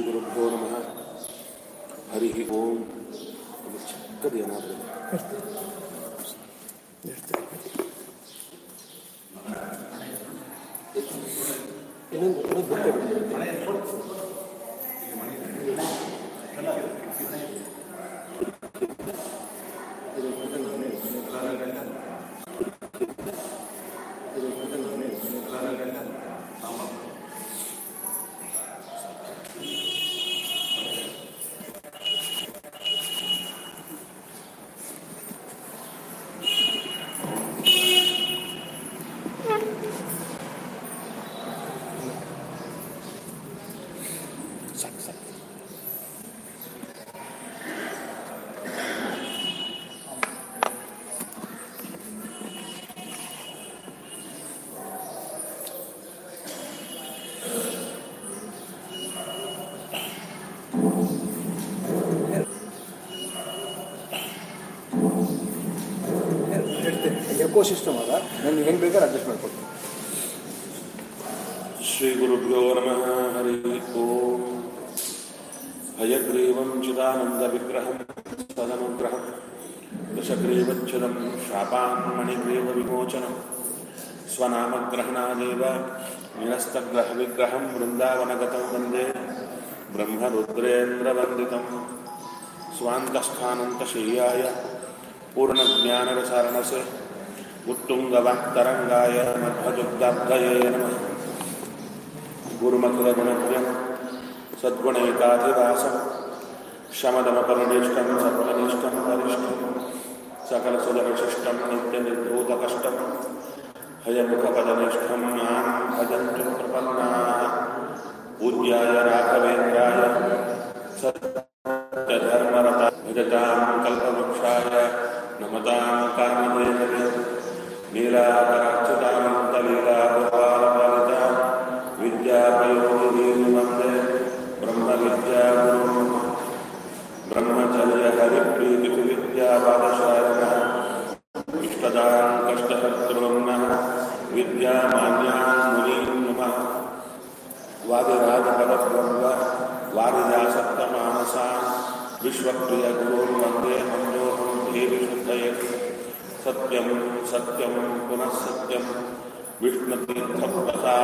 ಶ್ರೀಗುರುಭ್ಯೋ ನಮಃ ಹರಿ ಓಂ ಅದು ಚಿಕ್ಕದೇನಾದರೂ ಇನ್ನೊಂದು ಇನ್ನೊಂದು ಬಿಟ್ಟು ಸಾಕು ಸಾಕು ಹೇಳ್ತೇನೆ ಎಕೋ ಸಿಸ್ಟಮ್ ಅದ ನಾನು ಹೆಂಗೆ ಬೇಕಾದ್ರೆ ಅಡ್ಜಸ್ಟ್ ಮಾಡ್ಕೊಡ್ತೀನಿ ಶ್ರೀಗುರುಭ್ಯೋ ನಮಃ ಹರಿ ಓಂ ಹಯಗ್ರೀವಂ ಚಿದಾನಂದವಿಗ್ರಹಂ ಸದನುಗ್ರಹಂ ದಶಗ್ರೀವಚ್ಛುದಂ ಶಾಪಾನ್ ಮಣಿಗ್ರೀವವಿಮೋಚನಂ ಸ್ವನಾಮಗ್ರಹಣಾದೇವ ನಿರಸ್ತಗ್ರಹವಿಗ್ರಹಂ ವೃಂದಾವನಗತಂ ವಂದೇ ಬ್ರಹ್ಮರುದ್ರೇಂದ್ರವಂದಿತಂ ಸ್ವಾಂತಸ್ಥಾನಂತಶಯ್ಯಾಯ ಪೂರ್ಣಜ್ಞಾನರಸಾರಣಸೆ उत्तुङ्गवाक्तरङ्गाय मध्वजुग्धाब्धये नमः गुरुमखिलगुणप्रियं सद्गुणैकाधिवासं शमदमपरिनिष्टं सत्त्वनिष्ठं वरिष्ठं सकलसुलविशिष्टं नित्यनिर्धूतकष्टं हयमुखपदनिष्ठं मां भजन्तु प्रपन्नाः पूज्याय राघवेन्द्राय सत्यधर्मरता भजतां कल्पवृक्षाय नमतां कामधेनवे लीलापराक्षितानन्तलीलागोपालपालिता विद्यापयोनिधीं वन्दे ब्रह्मविद्यागुरुं ब्रह्मचर्यहरिप्रीतिविद्यापादशालिनः इष्टदां कष्टहर्तॄन्नः विद्यामान्यान् मुनीन् नमः वादिराजपदब्रह्म वारिजासप्तमानसान् विश्वप्रियगुरून् वन्दे मन्दोहं देविशुद्धये सत्यं सत्यं पुनः सत्यं विष्णुतीर्थप्रसाद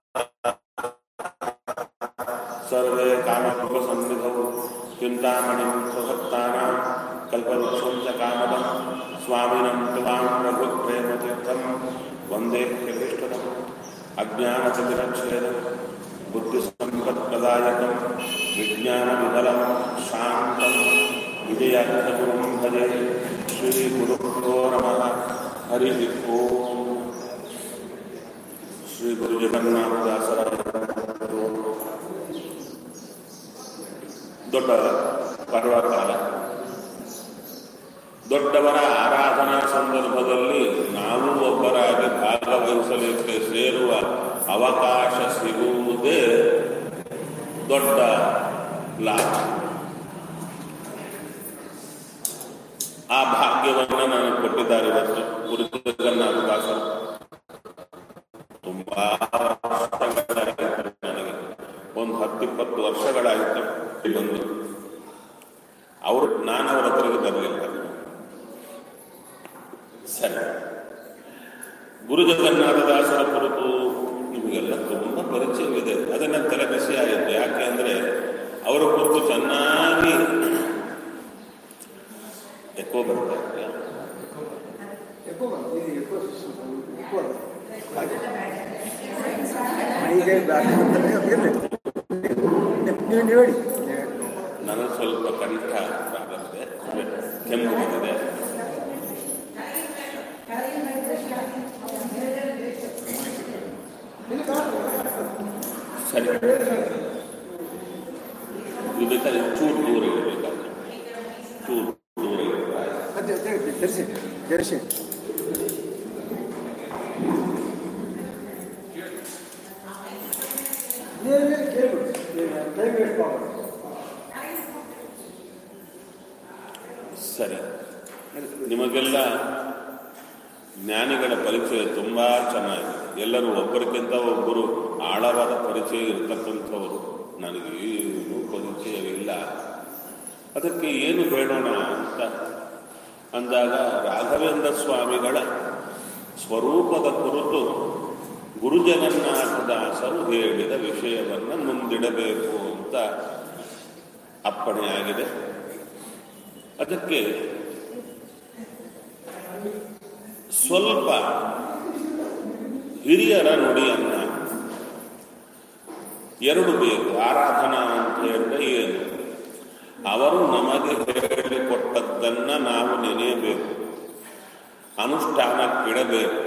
सर्वे कामप्रसन्निधौ चिन्तामणिं स्वभक्तानां कल्पवृक्षं च कामदं स्वामिनं त्वां रघुप्रेमतीर्थं वन्दे कृष्णम् अज्ञानचतिरक्षेदं बुद्धिसम्पत्प्रदायकं विज्ञानविमलं शान्तं विजयार्थगुरुं भजे श्रीगुरुभ्यो नमः हरिः ओम् ಶ್ರೀಗುರುಜಗನ್ನಾಥದಾಸರ ದೊಡ್ಡ ಪರ್ವಕಾಲ ದೊಡ್ಡವರ ಆರಾಧನಾ ಸಂದರ್ಭದಲ್ಲಿ ನಾವು ಒಬ್ಬರಾಗಿ ಭಾಗವಹಿಸಲಿಕ್ಕೆ ಸೇರುವ ಅವಕಾಶ ಸಿಗುವುದೇ ದೊಡ್ಡ ಲಾಭ ಆ ಭಾಗ್ಯವನ್ನು ನನಗೆ ಕೊಟ್ಟಿದ್ದಾರೆ ಇವತ್ತು ಗುರು ಜಗನ್ನಾಥದಾಸರು ತುಂಬಾ ವರ್ಷಗಳಾಯಿತು ನನಗೆ ಒಂದು ಹತ್ತಿಪ್ಪತ್ತು ವರ್ಷಗಳಾಯಿತು ಬಂದು ಅವರು ನಾನು ಅವರ ಹತ್ರಕ್ಕೆ ಬರಲಿಲ್ಲ ಸರಿ ಗುರು ಜಗನ್ನಾಥದಾಸರ ಕುರಿತು ನಿಮಗೆಲ್ಲ ತುಂಬ ಪರಿಚಯವಿದೆ ಅದನ್ನ ತಲೆ ಬಿಸಿ ಆಯಿತು ಯಾಕೆ ಅಂದರೆ ಅವರ ಕುರಿತು ಚೆನ್ನಾಗಿ ಎಕೋ ಬರ್ತಾ ಇದೆ ಎಕೋ ಬಂತು ಇದು ಎಕೋ ಸಿಸ್ಟಮ್ ಎಕೋ ಅದ ಹಾಗೆ ಮೈಗೆ ಬ್ಯಾಕ್ ಅಂತಲೇ ಇರಲಿ ನೀವು ನೀವು ಹೇಳಿ ನನಗೆ ಸ್ವಲ್ಪ ಕಂಠ ಪ್ರಾಬ್ಲಮ್ ಇದೆ ಕೆಮ್ಮು ಬಂದಿದೆ ಸರಿ ಇದು ಬೇಕಾದ್ರೆ ಚೂರು ದೂರ ಇರಬೇಕಾದ್ರೆ ಚೂರು ದೂರ ಇರಬೇಕಾದ್ರೆ ಅದೇ ಅದೇ ಧರಿಸಿ ಧರಿಸಿ ನೀವೇ ಕೇಳ್ಬಿಡಿ ಟೈಮ್ ವೇಸ್ಟ್ ಮಾಡಬೇಡಿ ಸರಿ ನಿಮಗೆಲ್ಲ ಜ್ಞಾನಿಗಳ ಪರಿಚಯ ತುಂಬಾ ಚೆನ್ನಾಗಿದೆ ಎಲ್ಲರೂ ಒಬ್ಬರಿಗಿಂತ ಒಬ್ಬರು ಆಳವಾದ ಪರಿಚಯ ಇರತಕ್ಕಂಥವರು ನನಗೆ ಏನು ಪರಿಚಯವಿಲ್ಲ ಅದಕ್ಕೆ ಏನು ಹೇಳೋಣ ಅಂತ ಅಂದಾಗ ರಾಘವೇಂದ್ರ ಸ್ವಾಮಿಗಳ ಸ್ವರೂಪದ ಕುರಿತು ಗುರುಜಗನ್ನಾಥದಾಸರು ಹೇಳಿದ ವಿಷಯವನ್ನು ಮುಂದಿಡಬೇಕು ಅಂತ ಅಪ್ಪಣೆಯಾಗಿದೆ ಅದಕ್ಕೆ ಸ್ವಲ್ಪ ಹಿರಿಯರ ನುಡಿಯನ್ನ ಎರಡು ಬೇಕು ಆರಾಧನಾ ಅಂತ ಹೇಳಿದ್ರೆ ಏನು ಅವರು ನಮಗೆ ಹೇಳಿಕೊಟ್ಟದ್ದನ್ನ ನಾವು ನೆನೆಯಬೇಕು ಅನುಷ್ಠಾನಕ್ಕಿಡಬೇಕು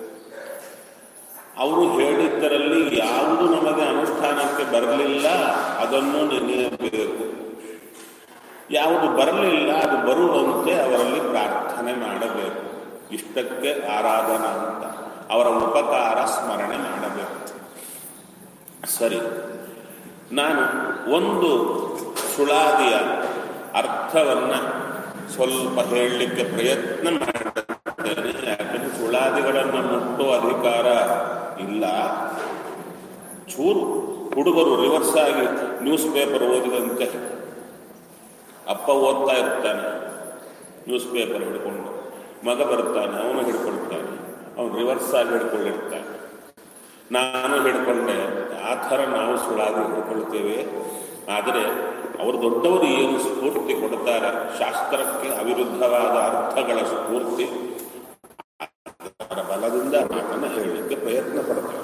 ಅವರು ಹೇಳಿದ್ದರಲ್ಲಿ ಯಾವುದು ನಮಗೆ ಅನುಷ್ಠಾನಕ್ಕೆ ಬರಲಿಲ್ಲ ಅದನ್ನು ನೆನೆಯಬೇಕು ಯಾವುದು ಬರಲಿಲ್ಲ ಅದು ಬರುವಂತೆ ಅವರಲ್ಲಿ ಪ್ರಾರ್ಥನೆ ಮಾಡಬೇಕು ಇಷ್ಟಕ್ಕೆ ಆರಾಧನಾ ಅಂತ ಅವರ ಉಪಕಾರ ಸ್ಮರಣೆ ಮಾಡಬೇಕು ಸರಿ ನಾನು ಒಂದು ಸುಳಾದಿಯ ಅರ್ಥವನ್ನ ಸ್ವಲ್ಪ ಹೇಳಲಿಕ್ಕೆ ಪ್ರಯತ್ನ ಮಾಡುತ್ತೇನೆ ಯಾಕಂದ್ರೆ ಸುಳಾದಿಗಳನ್ನು ಮುಟ್ಟುವ ಅಧಿಕಾರ ಇಲ್ಲ ಚೂರು ಹುಡುಗರು ರಿವರ್ಸ್ ಆಗಿ ನ್ಯೂಸ್ ಪೇಪರ್ ಓದಿದಂತೆ ಅಪ್ಪ ಓದ್ತಾ ಇರ್ತಾನೆ ನ್ಯೂಸ್ ಪೇಪರ್ ಹಿಡ್ಕೊಂಡು ಮಗ ಬರ್ತಾನೆ ಅವನು ಹಿಡ್ಕೊಳ್ತಾನೆ ಅವನು ರಿವರ್ಸ್ ಆಗಿ ಹಿಡ್ಕೊಂಡಿರ್ತಾನೆ ನಾನು ಹಿಡ್ಕೊಂಡೆ ಆ ಥರ ನಾವು ಸುಳಾಗಿ ಹಿಡ್ಕೊಳ್ತೇವೆ ಆದರೆ ಅವರು ದೊಡ್ಡವರು ಏನು ಸ್ಫೂರ್ತಿ ಕೊಡ್ತಾರೆ ಶಾಸ್ತ್ರಕ್ಕೆ ಅವಿರುದ್ಧವಾದ ಅರ್ಥಗಳ ಸ್ಫೂರ್ತಿ ಅದರ ಬಲದಿಂದ ಮಾತನ್ನು ಹೇಳಲಿಕ್ಕೆ ಪ್ರಯತ್ನ ಪಡ್ತಾರೆ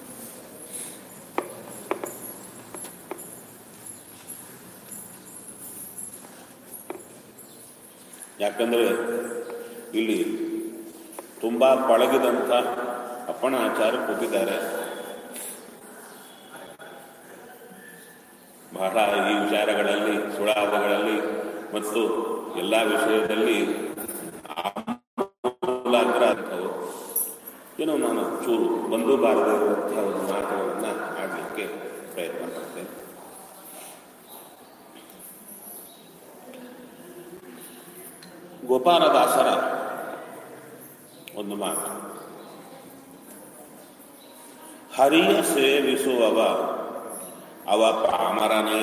ಯಾಕಂದ್ರೆ ಇಲ್ಲಿ ತುಂಬಾ ಪಳಗಿದಂಥ ಅಪ್ಪಣ ಆಚಾರ್ಯ ಕೂತಿದ್ದಾರೆ ಬಹಳ ಈ ವಿಚಾರಗಳಲ್ಲಿ ಸುಳಾದಗಳಲ್ಲಿ ಮತ್ತು ಎಲ್ಲ ವಿಷಯದಲ್ಲಿ ಆಮೂಲಾಗ್ರ ಅಂಥವು ಏನೋ ನಾನು ಚೂರು ಒಂದು ಬಾರದೇ ಇರುವಂತಹ ಒಂದು ಮಾತುಗಳನ್ನು ಆಡಲಿಕ್ಕೆ ಪ್ರಯತ್ನ ಪಡ್ತೇನೆ ಗೋಪಾಲದಾಸರ ಒಂದು ಮಾತು ಹರಿಯ ಸೇವಿಸುವವ ಅವ ಪಾಮರನೇ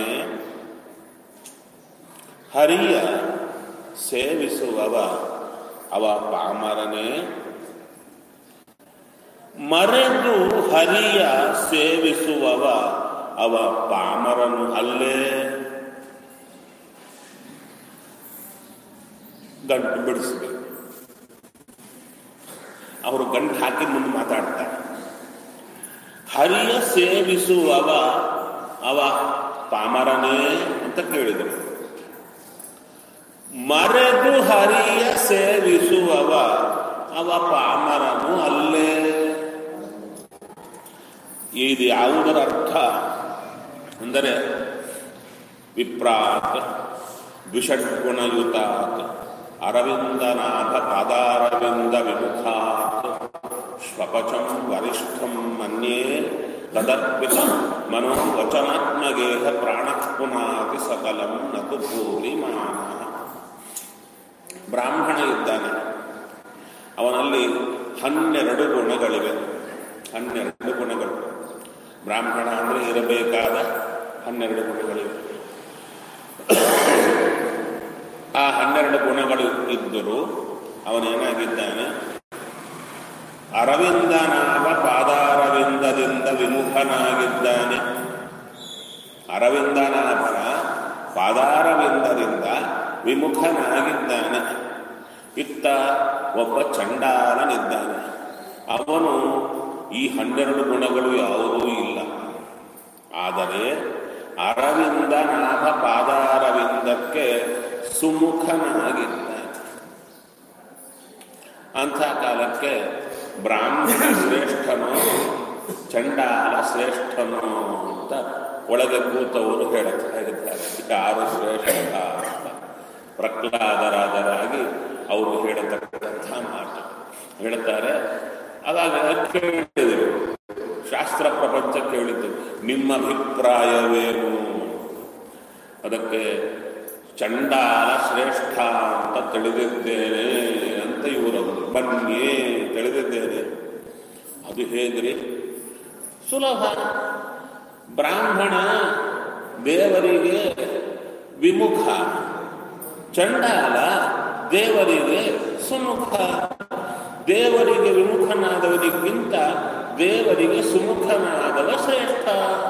ಹರಿಯ ಸೇವಿಸುವವ ಅವ ಪಾಮರನೇ ಮರೆದು ಹರಿಯ ಸೇವಿಸುವವ ಅವ ಪಾಮರನು ಅಲ್ಲೇ ಗಂಟು ಬಿಡಿಸ್ಬೇಕು ಅವರು ಗಂಟು ಹಾಕಿ ಮುಂದೆ ಮಾತಾಡ್ತಾರೆ ಹರಿಯ ಸೇವಿಸುವವ ಅವ ಪಾಮರನೇ ಅಂತ ಕೇಳಿದರು ಮರೆದು ಹರಿಯ ಸೇವಿಸುವವ ಅವ ಪಾಮರನು ಅಲ್ಲೇ ಇದು ಯಾವುದರ ಅರ್ಥ ಅಂದರೆ ವಿಪ್ರಾತ್ ವಿಷಡ್ಗುಣಯುತಾತ್ ಅರವಿಂದನಾಭ ಪಾದಾರವಿಂದ ವಿಮುಖಾತ್ ಶ್ವಪಚಂ ವರಿಷ್ಠಂ ಮನ್ಯೇ ತದರ್ಪಿತ ಮನೋವಚನಾತ್ಮಗೇಹ ಪ್ರಾಣಃ ಪುನಾತಿ ಸಕಲಂ ನತು ಭೂರಿ ಮಾನ ಬ್ರಾಹ್ಮಣ ಇದ್ದಾನೆ ಅವನಲ್ಲಿ ಹನ್ನೆರಡು ಗುಣಗಳಿವೆ ಹನ್ನೆರಡು ಗುಣಗಳು ಬ್ರಾಹ್ಮಣ ಅಂದರೆ ಇರಬೇಕಾದ ಹನ್ನೆರಡು ಗುಣಗಳಿವೆ ಆ ಹನ್ನೆರಡು ಗುಣಗಳು ಇದ್ದರೂ ಅವನೇನಾಗಿದ್ದಾನೆ ಅರವಿಂದನಾಭ ಪಾದಾರವಿಂದದಿಂದ ವಿಮುಖನಾಗಿದ್ದಾನೆ ಅರವಿಂದನಾಭನ ಪಾದಾರವಿಂದದಿಂದ ವಿಮುಖನಾಗಿದ್ದಾನೆ ಇತ್ತ ಒಬ್ಬ ಚಂಡಾಲನಿದ್ದಾನೆ ಅವನು ಈ ಹನ್ನೆರಡು ಗುಣಗಳು ಯಾವುದೂ ಇಲ್ಲ ಆದರೆ ಅರವಿಂದನಾಭ ಪಾದಾರವಿಂದಕ್ಕೆ ಸುಮುಖನಾಗಿದ್ದಾನೆ ಅಂಥ ಕಾಲಕ್ಕೆ ಬ್ರಾಹ್ಮಣ ಶ್ರೇಷ್ಠನೋ ಚಂಡಾಲ ಶ್ರೇಷ್ಠನೋ ಅಂತ ಒಳಗೆ ಕೂತವರು ಹೇಳ್ತಾ ಇದ್ದಾರೆ ಯಾರು ಶ್ರೇಷ್ಠ ಅಂತ ಪ್ರಹ್ಲಾದರಾದರಾಗಿ ಅವರು ಹೇಳತಕ್ಕಂಥ ಮಾತು ಹೇಳ್ತಾರೆ ಅವಾಗ ಕೇಳಿದರು ಶಾಸ್ತ್ರ ಪ್ರಪಂಚ ಕೇಳಿದ್ದು ನಿಮ್ಮ ಅಭಿಪ್ರಾಯವೇನು ಅದಕ್ಕೆ ಚಂಡಾಲ ಶ್ರೇಷ್ಠ ಅಂತ ತಿಳಿದಿದ್ದೇನೆ ಅಂತ ಇವರವರು ಬನ್ನಿಯೇ ತಿಳಿದಿದ್ದೇನೆ ಅದು ಹೇಗ್ರಿ ಸುಲಭ ಬ್ರಾಹ್ಮಣ ದೇವರಿಗೆ ವಿಮುಖ ಚಂಡಾಲ ದೇವರಿಗೆ ಸುಮುಖ ದೇವರಿಗೆ ವಿಮುಖನಾದವನಿಗಿಂತ ದೇವರಿಗೆ ಸುಮುಖನಾದವ ಶ್ರೇಷ್ಠ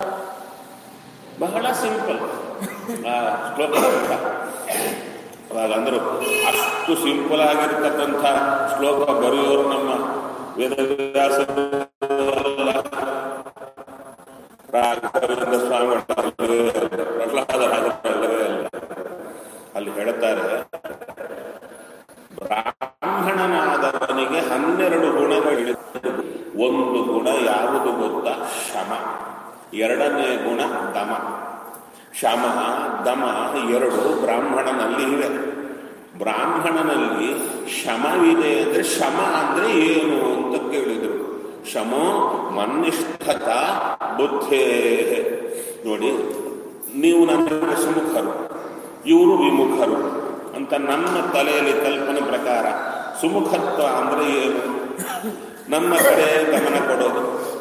ಬಹಳ ಸಿಂಪಲ್ ಆ ಶ್ಲೋಕ ಅರ್ಥ. ಅವಾಗ ಅಂದರು ಅಷ್ಟು ಸಿಂಪಲ್ ಆಗಿರ್ತಕ್ಕಂಥ ಶ್ಲೋಕ ಬರೆಯೋರು ನಮ್ಮ ವೇದವ್ಯಾಸ ರಾಘವೇಂದ್ರ ಸ್ವಾಮಿ ಪ್ರಹ್ಲಾದ ರಾಘವೇಂದ್ರರೇ ಅಲ್ಲ. ಅಲ್ಲಿ ಹೇಳ್ತಾರೆ ಬ್ರಾಹ್ಮಣನಾದವನಿಗೆ ಹನ್ನೆರಡು ಗುಣಗಳಿವೆ ಒಂದು ಗುಣ ಯಾವುದು ಗೊತ್ತಾ ಶಮ ಎರಡನೇ ಗುಣ ದಮ ಶಮ ದಮ ಎರಡು ಬ್ರಾಹ್ಮಣನಲ್ಲಿ ಇವೆ ಬ್ರಾಹ್ಮಣನಲ್ಲಿ ಶಮವಿದೆ ಅಂದ್ರೆ ಶಮ ಅಂದ್ರೆ ಏನು ಅಂತ ಕೇಳಿದರು ಶಮೋ ಮನ್ನಿಷ್ಠತ ಬುದ್ಧೇ ನೋಡಿ ನೀವು ನನ್ನ ಸುಮುಖರು ಇವರು ವಿಮುಖರು ಅಂತ ನಮ್ಮ ತಲೆಯಲ್ಲಿ ಕಲ್ಪನೆ ಪ್ರಕಾರ ಸುಮುಖತ್ವ ಅಂದ್ರೆ ಏನು ನಮ್ಮ ಕಡೆ ಗಮನ ಕೊಡೋದು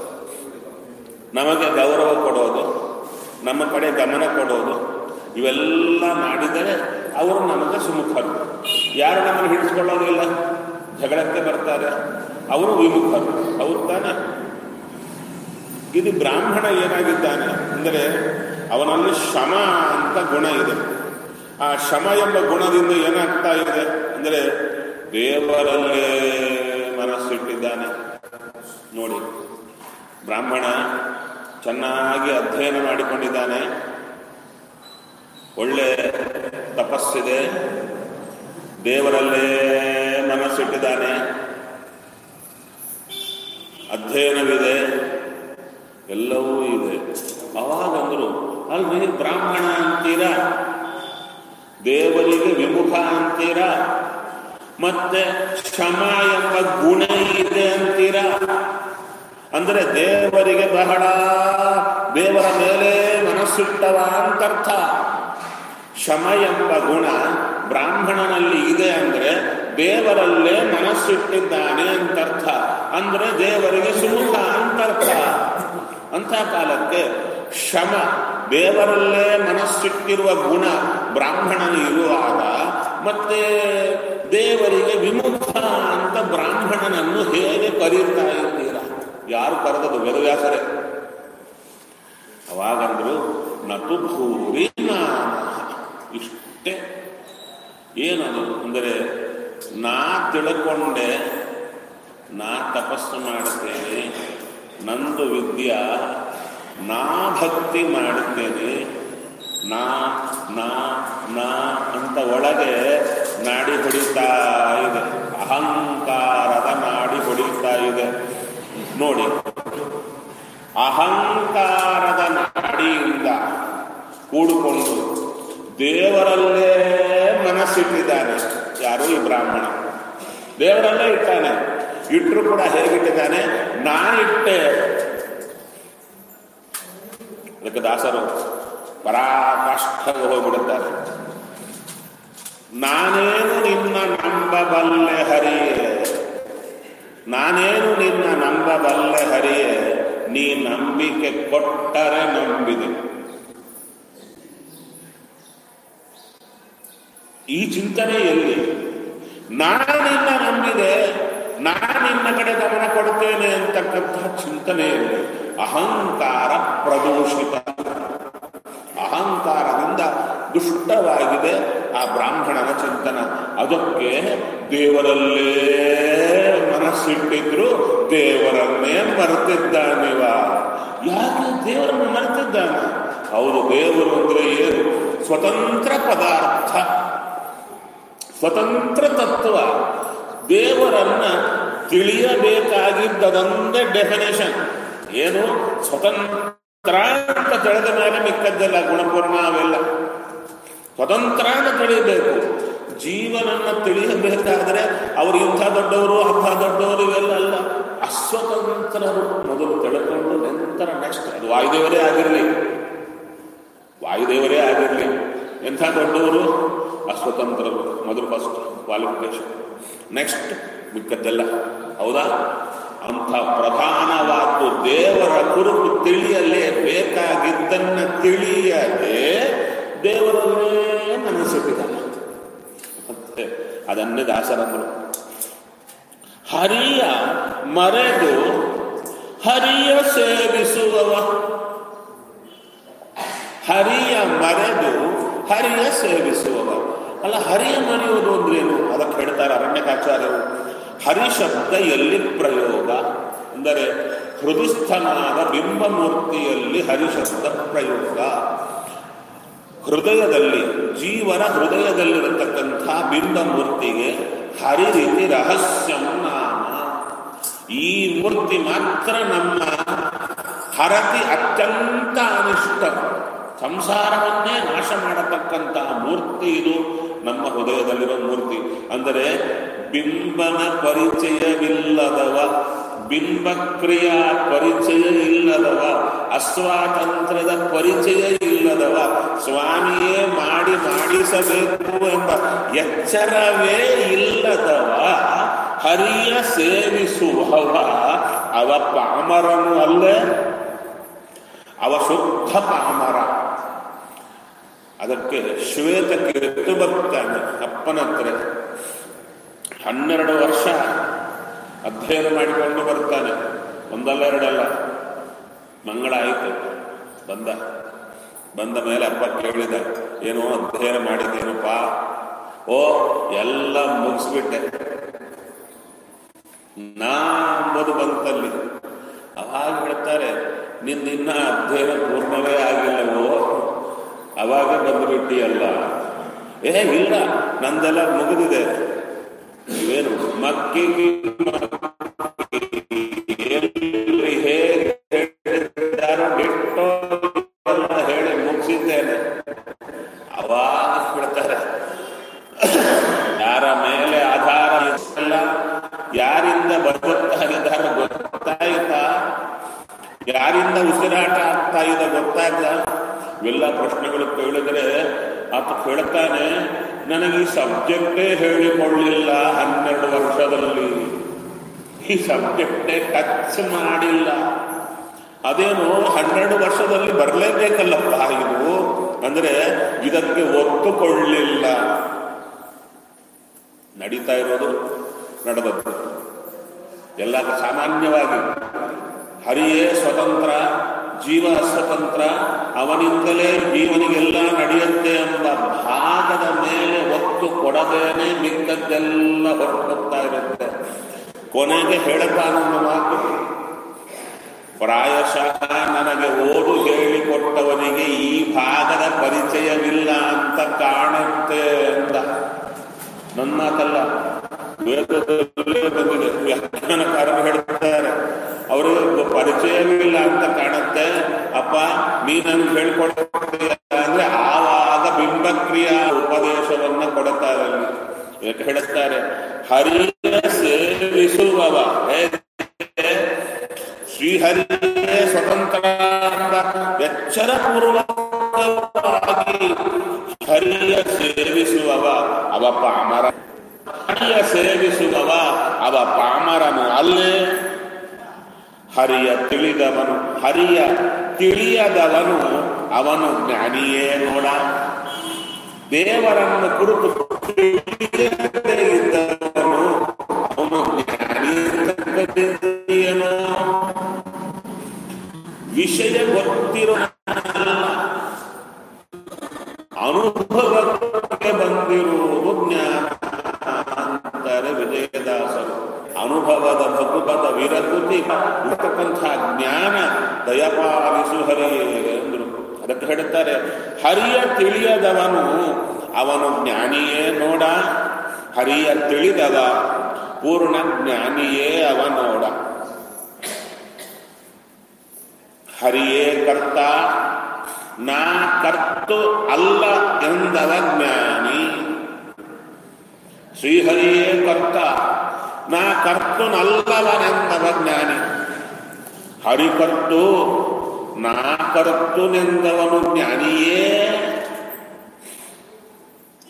ನಮಗೆ ಗೌರವ ಕೊಡೋದು ನಮ್ಮ ಕಡೆ ಗಮನ ಕೊಡೋದು ಇವೆಲ್ಲ ಮಾಡಿದರೆ ಅವರು ನಮಗೆ ಸುಮುಖರು ಯಾರು ನಮ್ಮನ್ನು ಹಿಡಿಸ್ಕೊಳ್ಳೋದಿಲ್ಲ ಜಗಳಕ್ಕೆ ಬರ್ತಾರೆ ಅವರು ವಿಮುಖರು ಹೌದು ತಾನೆ ಇದು ಬ್ರಾಹ್ಮಣ ಏನಾಗಿದ್ದಾನೆ ಅಂದರೆ ಅವನಲ್ಲಿ ಶಮ ಅಂತ ಗುಣ ಇದೆ ಆ ಶಮ ಎಂಬ ಗುಣದಿಂದ ಏನಾಗ್ತಾ ಇದೆ ಅಂದರೆ ದೇವರಲ್ಲೇ ಮನಸ್ಸಿಟ್ಟಿದ್ದಾನೆ ನೋಡಿ ಬ್ರಾಹ್ಮಣ ಚೆನ್ನಾಗಿ ಅಧ್ಯಯನ ಮಾಡಿಕೊಂಡಿದ್ದಾನೆ ಒಳ್ಳೆ ತಪಸ್ಸಿದೆ ದೇವರಲ್ಲೇ ಮನಸ್ಸಿಟ್ಟಿದ್ದಾನೆ ಅಧ್ಯಯನವಿದೆ ಎಲ್ಲವೂ ಇದೆ ಅವಾಗಂದ್ರು ಅಲ್ರಿ ಬ್ರಾಹ್ಮಣ ಅಂತೀರಾ ದೇವರಿಗೆ ವಿಮುಖ ಅಂತೀರಾ ಮತ್ತೆ ಕ್ಷಮ ಎಂಬ ಗುಣ ಇದೆ ಅಂತೀರಾ ಅಂದ್ರೆ ದೇವರಿಗೆ ಬಹಳ ದೇವರ ಮೇಲೆ ಮನಸ್ಸಿಟ್ಟವ ಅಂತರ್ಥ ಶಮ ಎಂಬ ಗುಣ ಬ್ರಾಹ್ಮಣನಲ್ಲಿ ಇದೆ ಅಂದ್ರೆ ದೇವರಲ್ಲೇ ಮನಸ್ಸಿಟ್ಟಿದ್ದಾನೆ ಅಂತರ್ಥ ಅಂದ್ರೆ ದೇವರಿಗೆ ಸುಮುಖ ಅಂತರ್ಥ ಅಂಥ ಕಾಲಕ್ಕೆ ಶಮ ದೇವರಲ್ಲೇ ಮನಸ್ಸಿಟ್ಟಿರುವ ಗುಣ ಬ್ರಾಹ್ಮಣನು ಇರುವಾಗ ಮತ್ತೆ ದೇವರಿಗೆ ವಿಮುಖ ಅಂತ ಬ್ರಾಹ್ಮಣನನ್ನು ಹೇಗೆ ಕರೀತಾ ಇದ್ದೀರಾ ಯಾರು ಕರೆದದು ವೇದವ್ಯಾಸರೇ ಅವಾಗಂದ್ರು ನತು ಭೂರಿ ಇಷ್ಟೇ ಏನದು ಅಂದರೆ ನಾ ತಿಳ್ಕೊಂಡೆ ನಾ ತಪಸ್ಸು ಮಾಡುತ್ತೇನೆ ನಂದು ವಿದ್ಯಾ ನಾ ಭಕ್ತಿ ಮಾಡುತ್ತೇನೆ ನಾ ನಾ ನಾ ಅಂತ ಒಳಗೆ ನಾಡಿ ಹೊಡಿತಾ ಇದೆ ಅಹಂಕಾರದ ನಾಡಿ ಹೊಡಿತಾ ಇದೆ ನೋಡಿ ಅಹಂಕಾರದ ನಾಡಿಯಿಂದ ಕೂಡಿಕೊಂಡು ದೇವರಲ್ಲೇ ಮನಸ್ಸಿಟ್ಟಿದ್ದಾನೆ ಯಾರು ಈ ಬ್ರಾಹ್ಮಣ ದೇವರಲ್ಲೇ ಇಟ್ಟಾನೆ ಇಟ್ಟರು ಕೂಡ ಹೇಗಿಟ್ಟಿದ್ದಾನೆ ನಾ ಇಟ್ಟೆ ಅದಕ್ಕೆ ದಾಸರು ಪರಾಕಾಷ್ಠಗೆ ಹೋಗ್ಬಿಡುತ್ತಾರೆ ನಾನೇನು ನಿನ್ನ ನಂಬಬಲ್ಲೆ ಹರಿಯೇ ನಾನೇನು ನಿನ್ನ ನಂಬಬಲ್ಲೆ ಹರಿಯೇ ನೀ ನಂಬಿಕೆ ಕೊಟ್ಟರೆ ನಂಬಿದೆ ಈ ಚಿಂತನೆ ಎಲ್ಲಿ ನಾನು ನಿನ್ನ ನಂಬಿದೆ ನಾನು ನಿನ್ನ ಕಡೆ ಗಮನ ಕೊಡ್ತೇನೆ ಅಂತಕ್ಕಂತಹ ಚಿಂತನೆಯಲ್ಲಿ ಅಹಂಕಾರ ಪ್ರದೂಷಿತ ಅಹಂಕಾರದಿಂದ ದುಷ್ಟವಾಗಿದೆ ಆ ಬ್ರಾಹ್ಮಣನ ಚಿಂತನ ಅದಕ್ಕೆ ದೇವರಲ್ಲೇ ಮನಸ್ಸಿಟ್ಟಿದ್ರು ದೇವರನ್ನೇ ಮರೆತಿದ್ದಾನಿವ ಯಾಕೆ ದೇವರನ್ನು ಮರೆತಿದ್ದಾನೆ ಹೌದು ದೇವರು ಅಂದ್ರೆ ಏನು ಸ್ವತಂತ್ರ ಪದಾರ್ಥ ಸ್ವತಂತ್ರ ತತ್ವ ದೇವರನ್ನ ತಿಳಿಯಬೇಕಾಗಿದ್ದದೊಂದೇ ಡೆಫಿನೇಷನ್ ಏನು ಸ್ವತಂತ್ರ ಅಂತ ತಿಳಿದ ಮೇಲೆ ಮಿಕ್ಕದ್ದೆಲ್ಲ ಗುಣಪೂರ್ಣ ಅವೆಲ್ಲ ಸ್ವತಂತ್ರ ಅಂತ ತಿಳಿಯಬೇಕು ಜೀವನನ್ನ ತಿಳಿಯಬೇಕಾದ್ರೆ ಅವರು ಇಂಥ ದೊಡ್ಡವರು ಅಂಥ ದೊಡ್ಡವರು ಇವೆಲ್ಲ ಅಲ್ಲ ಅಸ್ವತಂತ್ರರು ಮೊದಲು ತಿಳ್ಕೊಂಡು ನಂತರ ನೆಕ್ಸ್ಟ್ ಅದು ವಾಯುದೇವರೇ ಆಗಿರಲಿ ವಾಯುದೇವರೇ ಆಗಿರಲಿ ಎಂಥ ದೊಡ್ಡವರು ಅಸ್ವತಂತ್ರರು ಮೊದಲು ಫಸ್ಟ್ ಕ್ವಾಲಿಫಿಕೇಶನ್ ನೆಕ್ಸ್ಟ್ ಮಿಕ್ಕದ್ದೆಲ್ಲ ಹೌದಾ ಅಂಥ ಪ್ರಧಾನವಾದ್ದು ದೇವರ ಕುರುಪು ತಿಳಿಯಲೇ ಬೇಕಾಗಿದ್ದನ್ನ ತಿಳಿಯದೆ ದೇವರನ್ನೇ ನೆನೆಸುತ್ತಿದ್ದಾನೆ ಮತ್ತೆ ಅದನ್ನೇ ದಾಸರಂದರು ಹರಿಯ ಮರೆದು ಹರಿಯ ಸೇವಿಸುವವ ಹರಿಯ ಮರೆದು ಹರಿಯ ಸೇವಿಸುವವ ಅಲ್ಲ ಹರಿಯ ಮರೆಯುವುದು ಅಂದ್ರೇನು ಅದಕ್ಕೆ ಹೇಳ್ತಾರೆ ಅರಣ್ಯಕಾಚಾರ್ಯರು ಹರಿ ಶಬ್ದ ಎಲ್ಲಿ ಪ್ರಯೋಗ ಅಂದರೆ ಹೃದಯಸ್ಥನಾದ ಬಿಂಬಮೂರ್ತಿಯಲ್ಲಿ ಹರಿ ಶಬ್ದ ಪ್ರಯೋಗ ಹೃದಯದಲ್ಲಿ ಜೀವನ ಹೃದಯದಲ್ಲಿರತಕ್ಕಂಥ ಬಿಂಬಮೂರ್ತಿಗೆ ಹರಿ ರೀತಿ ರಹಸ್ಯಂ ನಾಮ ಈ ಮೂರ್ತಿ ಮಾತ್ರ ನಮ್ಮ ಹರತಿ ಅತ್ಯಂತ ಅನಿಷ್ಟ ಸಂಸಾರವನ್ನೇ ನಾಶ ಮಾಡತಕ್ಕಂತಹ ಮೂರ್ತಿ ಇದು ನಮ್ಮ ಹೃದಯದಲ್ಲಿರೋ ಮೂರ್ತಿ ಅಂದರೆ ಬಿಂಬನ ಪರಿಚಯವಿಲ್ಲದವ ಬಿಂಬಕ್ರಿಯಾ ಪರಿಚಯ ಇಲ್ಲದವ ಅಸ್ವಾತಂತ್ರ್ಯದ ಪರಿಚಯ ಇಲ್ಲದವ ಸ್ವಾಮಿಯೇ ಮಾಡಿ ಮಾಡಿಸಬೇಕು ಎಂಬ ಎಚ್ಚರವೇ ಇಲ್ಲದವ ಹರಿಯ ಸೇವಿಸುವವ ಅವ ಪಾಮರನು ಅಲ್ಲೇ ಅವ ಶುದ್ಧ ಪಾಮರ ಅದಕ್ಕೆ ಶ್ವೇತಕ್ಕೆ ಎತ್ತು ಬರ್ತಾನೆ ಅಪ್ಪನ ಹತ್ರ ಹನ್ನೆರಡು ವರ್ಷ ಅಧ್ಯಯನ ಮಾಡಿಕೊಂಡು ಬರ್ತಾನೆ ಒಂದಲ್ಲ ಎರಡಲ್ಲ ಮಂಗಳ ಆಯಿತು ಬಂದ ಬಂದ ಮೇಲೆ ಅಪ್ಪ ಕೇಳಿದ ಏನೋ ಅಧ್ಯಯನ ಮಾಡಿದ್ದೇನಪ್ಪ ಓ ಎಲ್ಲ ಮುಗಿಸ್ಬಿಟ್ಟೆ ನಾ ಅಂಬುದು ಬಂತಲ್ಲಿ ಅವಾಗ ಹೇಳ್ತಾರೆ ನಿನ್ನ ಅಧ್ಯಯನ ಪೂರ್ಣವೇ ಆಗಿಲ್ಲವೋ ಅವಾಗ ಬಂದುಬಿಟ್ಟಿಯಲ್ಲ ಏ ಇಲ್ಲ ನಂದೆಲ್ಲ ಮುಗಿದಿದೆ ಇವೇನು ಮಕ್ಕಿಗೆ ಎಲ್ಲಿ ಹೇಗೆ ಹೇಳಿದ್ದಾರೋ ಬಿಟ್ಟು ಎಲ್ಲ ಹೇಳಿ ಮುಗಿಸಿದ್ದೇನೆ ಅವಾಗ ಬಿಡ್ತಾರೆ ಯಾರ ಮೇಲೆ ಆಧಾರ ಇಲ್ಲ ಯಾರಿಂದ ಬರುತ್ತಾ ಇದ್ದಾರೆ ಗೊತ್ತಾಯ್ತಾ ಯಾರಿಂದ ಉಸಿರಾಟ ಆಗ್ತಾ ಇದೆ ಗೊತ್ತಾಗ್ದ ಇವೆಲ್ಲ ಪ್ರಶ್ನೆಗಳು ಕೇಳಿದ್ರೆ ಆತ ಕೇಳ್ತಾನೆ ನನಗೆ ಈ ಸಬ್ಜೆಕ್ಟೇ ಹೇಳಿಕೊಳ್ಳಿಲ್ಲ ಹನ್ನೆರಡು ವರ್ಷದಲ್ಲಿ ಈ ಸಬ್ಜೆಕ್ಟೇ ಟಚ್ ಮಾಡಿಲ್ಲ ಅದೇನು ಹನ್ನೆರಡು ವರ್ಷದಲ್ಲಿ ಬರಲೇಬೇಕಲ್ಲಪ್ಪ ಇದು ಅಂದ್ರೆ ಇದಕ್ಕೆ ಒತ್ತುಕೊಳ್ಳಿಲ್ಲ ನಡೀತಾ ಇರೋದು ನಡೆದದ್ದು ಎಲ್ಲ ಸಾಮಾನ್ಯವಾಗಿ ಹರಿಯೇ ಸ್ವತಂತ್ರ ಜೀವ ಸ್ವತಂತ್ರ ಅವನಿಂದಲೇ ಜೀವನಿಗೆಲ್ಲ ನಡೆಯುತ್ತೆ ಎಂಬ ಭಾಗದ ಮೇಲೆ ಒತ್ತು ಕೊಡದೇನೆ ಮಿಕ್ಕದ್ದೆಲ್ಲ ಹೊರಟುತ್ತಾ ಇರುತ್ತೆ ಕೊನೆಗೆ ಹೇಳುತ್ತಾನೊಂದು ಮಾತು ಪ್ರಾಯಶಃ ನನಗೆ ಓದು ಹೇಳಿಕೊಟ್ಟವನಿಗೆ ಈ ಭಾಗದ ಪರಿಚಯವಿಲ್ಲ ಅಂತ ಕಾಣುತ್ತೆ ಅಂತ ನನ್ನ ಮಾತಲ್ಲ ವೇದದಲ್ಲೇ ಬಂದಿದೆ ವ್ಯಾಖ್ಯಾನಕಾರರು ಹೇಳ್ತಾರೆ ಅವರಿಗೆ ಪರಿಚಯವಿಲ್ಲ ಅಂತ ಕಾಣುತ್ತೆ ಅಪ್ಪ ನೀ ನನಗೆ ಹೇಳ್ಕೊಡ್ತೀಯ ಅಂದ್ರೆ ಆವಾಗ ಬಿಂಬಕ್ರಿಯಾ ಉಪದೇಶವನ್ನ ಕೊಡುತ್ತಾರೆ ಅಲ್ಲಿ ಯಾಕೆ ಹೇಳುತ್ತಾರೆ ಹರಿಯ ಸೇವಿಸುವವ ಹೇಗೆ ಶ್ರೀಹರಿಯೇ ಸ್ವತಂತ್ರ ಎಂಬ ಎಚ್ಚರಪೂರ್ವಕವಾಗಿ ಹರಿಯ ಸೇವಿಸುವವ ಅವ ಪಾಮರ ಹರಿಯ ಸೇವಿಸುವವ ಅವ ಪಾಮರನು ಅಲ್ಲೇ ಹರಿಯ ತಿಳಿದವನು ಹರಿಯ ತಿಳಿಯದವನು ಅವನು ಜ್ಞಾನಿಯೇ ನೋಡ ದೇವರನ್ನು ಕುರಿತು ತಿಳಿಯದೇ ಇದ್ದವನು ಅವನು ಜ್ಞಾನಿ ಏನೋ ವಿಷಯ ಗೊತ್ತಿರೋ ಅನುಭವಕ್ಕೆ ಬಂದಿರುವುದು ಜ್ಞಾನ ಅಂತಾರೆ ವಿಜಯದಾಸರು ಅನುಭವದ ಭಗುಪದ ವಿರಕೃತಿ ಇರತಕ್ಕಂಥ ಜ್ಞಾನ ದಯಪಾಲಿಸು ಹರಿಯೇ ಎಂದರು ಅದಕ್ಕೆ ಹೇಳುತ್ತಾರೆ ಹರಿಯ ತಿಳಿಯದವನು ಅವನು ಜ್ಞಾನಿಯೇ ನೋಡ ಹರಿಯ ತಿಳಿದವ ಪೂರ್ಣ ಜ್ಞಾನಿಯೇ ಅವ ನೋಡ ಹರಿಯೇ ಕರ್ತ ನಾ ಕರ್ತು ಅಲ್ಲ ಎಂದವ ಜ್ಞಾನಿ ಶ್ರೀಹರಿಯೇ ಕರ್ತ ನಾ ಕರ್ತುನಲ್ಲವನೆಂದವ ಜ್ಞಾನಿ ಹರಿಕರ್ತು ನಾ ಕರ್ತುನೆಂದವನು ಜ್ಞಾನಿಯೇ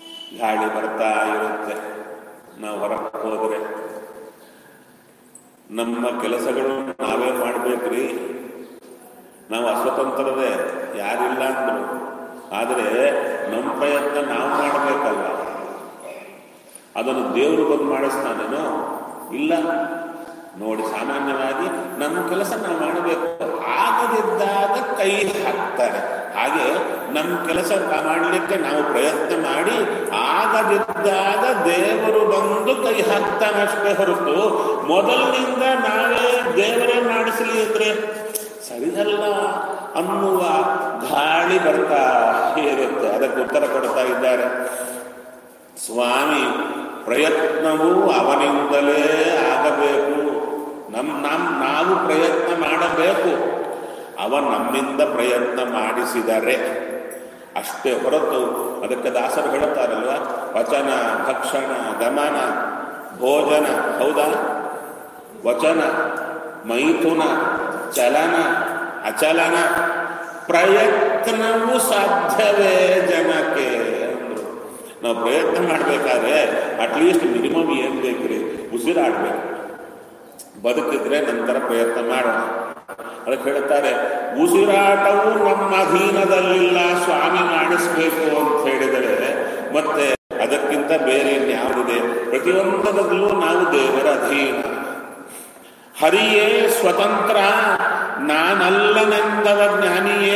ಗಾಳಿ ಬರ್ತಾ ಇರುತ್ತೆ ನಾವು ಹೊರಗೆ ಹೋದರೆ ನಮ್ಮ ಕೆಲಸಗಳು ನಾವೇ ಮಾಡ್ಬೇಕ್ರಿ ನಾವು ಅಸ್ವತಂತ್ರರೇ ಯಾರಿಲ್ಲ ಅಂದ್ರು ಆದರೆ ನಮ್ಮ ಪ್ರಯತ್ನ ನಾವು ಮಾಡಬೇಕಲ್ಲ ಅದನ್ನು ದೇವರು ಬಂದು ಮಾಡಿಸ್ತಾನೇನೋ ಇಲ್ಲ ನೋಡಿ ಸಾಮಾನ್ಯವಾಗಿ ನಮ್ಮ ಕೆಲಸ ನಾವು ಮಾಡಬೇಕು ಆಗದಿದ್ದಾಗ ಕೈ ಹಾಕ್ತಾರೆ ಹಾಗೆ ನಮ್ಮ ಕೆಲಸ ಮಾಡಲಿಕ್ಕೆ ನಾವು ಪ್ರಯತ್ನ ಮಾಡಿ ಆಗದಿದ್ದಾಗ ದೇವರು ಬಂದು ಕೈ ಹಾಕ್ತಾನಷ್ಟೇ ಹೊರತು ಮೊದಲಿನಿಂದ ನಾವೇ ದೇವರೇ ಮಾಡಿಸಲಿ ಅಂದ್ರೆ ಸರಿಯಲ್ಲ ಅನ್ನುವ ಗಾಳಿ ಬರ್ತಾ ಇರುತ್ತೆ ಅದಕ್ಕೆ ಉತ್ತರ ಕೊಡ್ತಾ ಇದ್ದಾರೆ ಸ್ವಾಮಿ ಪ್ರಯತ್ನವೂ ಅವನಿಂದಲೇ ಆಗಬೇಕು ನಮ್ ನಮ್ ನಾವು ಪ್ರಯತ್ನ ಮಾಡಬೇಕು ಅವ ನಮ್ಮಿಂದ ಪ್ರಯತ್ನ ಮಾಡಿಸಿದರೆ ಅಷ್ಟೇ ಹೊರತು ಅದಕ್ಕೆ ದಾಸರು ಹೇಳುತ್ತಾರಲ್ವ ವಚನ ಭಕ್ಷಣ ಗಮನ ಭೋಜನ ಹೌದಾ ವಚನ ಮೈಥುನ ಚಲನ ಅಚಲನ ಪ್ರಯತ್ನವೂ ಸಾಧ್ಯವೇ ಜನಕ್ಕೆ ಅಂದ್ರು ನಾವು ಪ್ರಯತ್ನ ಮಾಡಬೇಕಾದ್ರೆ ಅಟ್ಲೀಸ್ಟ್ ಮಿನಿಮಮ್ ಏನು ಬೇಕ್ರಿ ಉಸಿರಾಡ್ಬೇಕು ಬದುಕಿದ್ರೆ ನಂತರ ಪ್ರಯತ್ನ ಮಾಡೋಣ ಅದಕ್ಕೆ ಹೇಳ್ತಾರೆ ಉಸಿರಾಟವು ನಮ್ಮ ಅಧೀನದಲ್ಲಿಲ್ಲ ಸ್ವಾಮಿ ಮಾಡಿಸ್ಬೇಕು ಅಂತ ಹೇಳಿದರೆ ಮತ್ತೆ ಅದಕ್ಕಿಂತ ಬೇರೆ ಇನ್ಯಾವುದಿದೆ ಪ್ರತಿಯೊಂದರಲ್ಲೂ ನಾವು ದೇವರ ಅಧೀನ ಹರಿಯೇ ಸ್ವತಂತ್ರ ನಾನಲ್ಲನೆಂದವ ಜ್ಞಾನಿಯೇ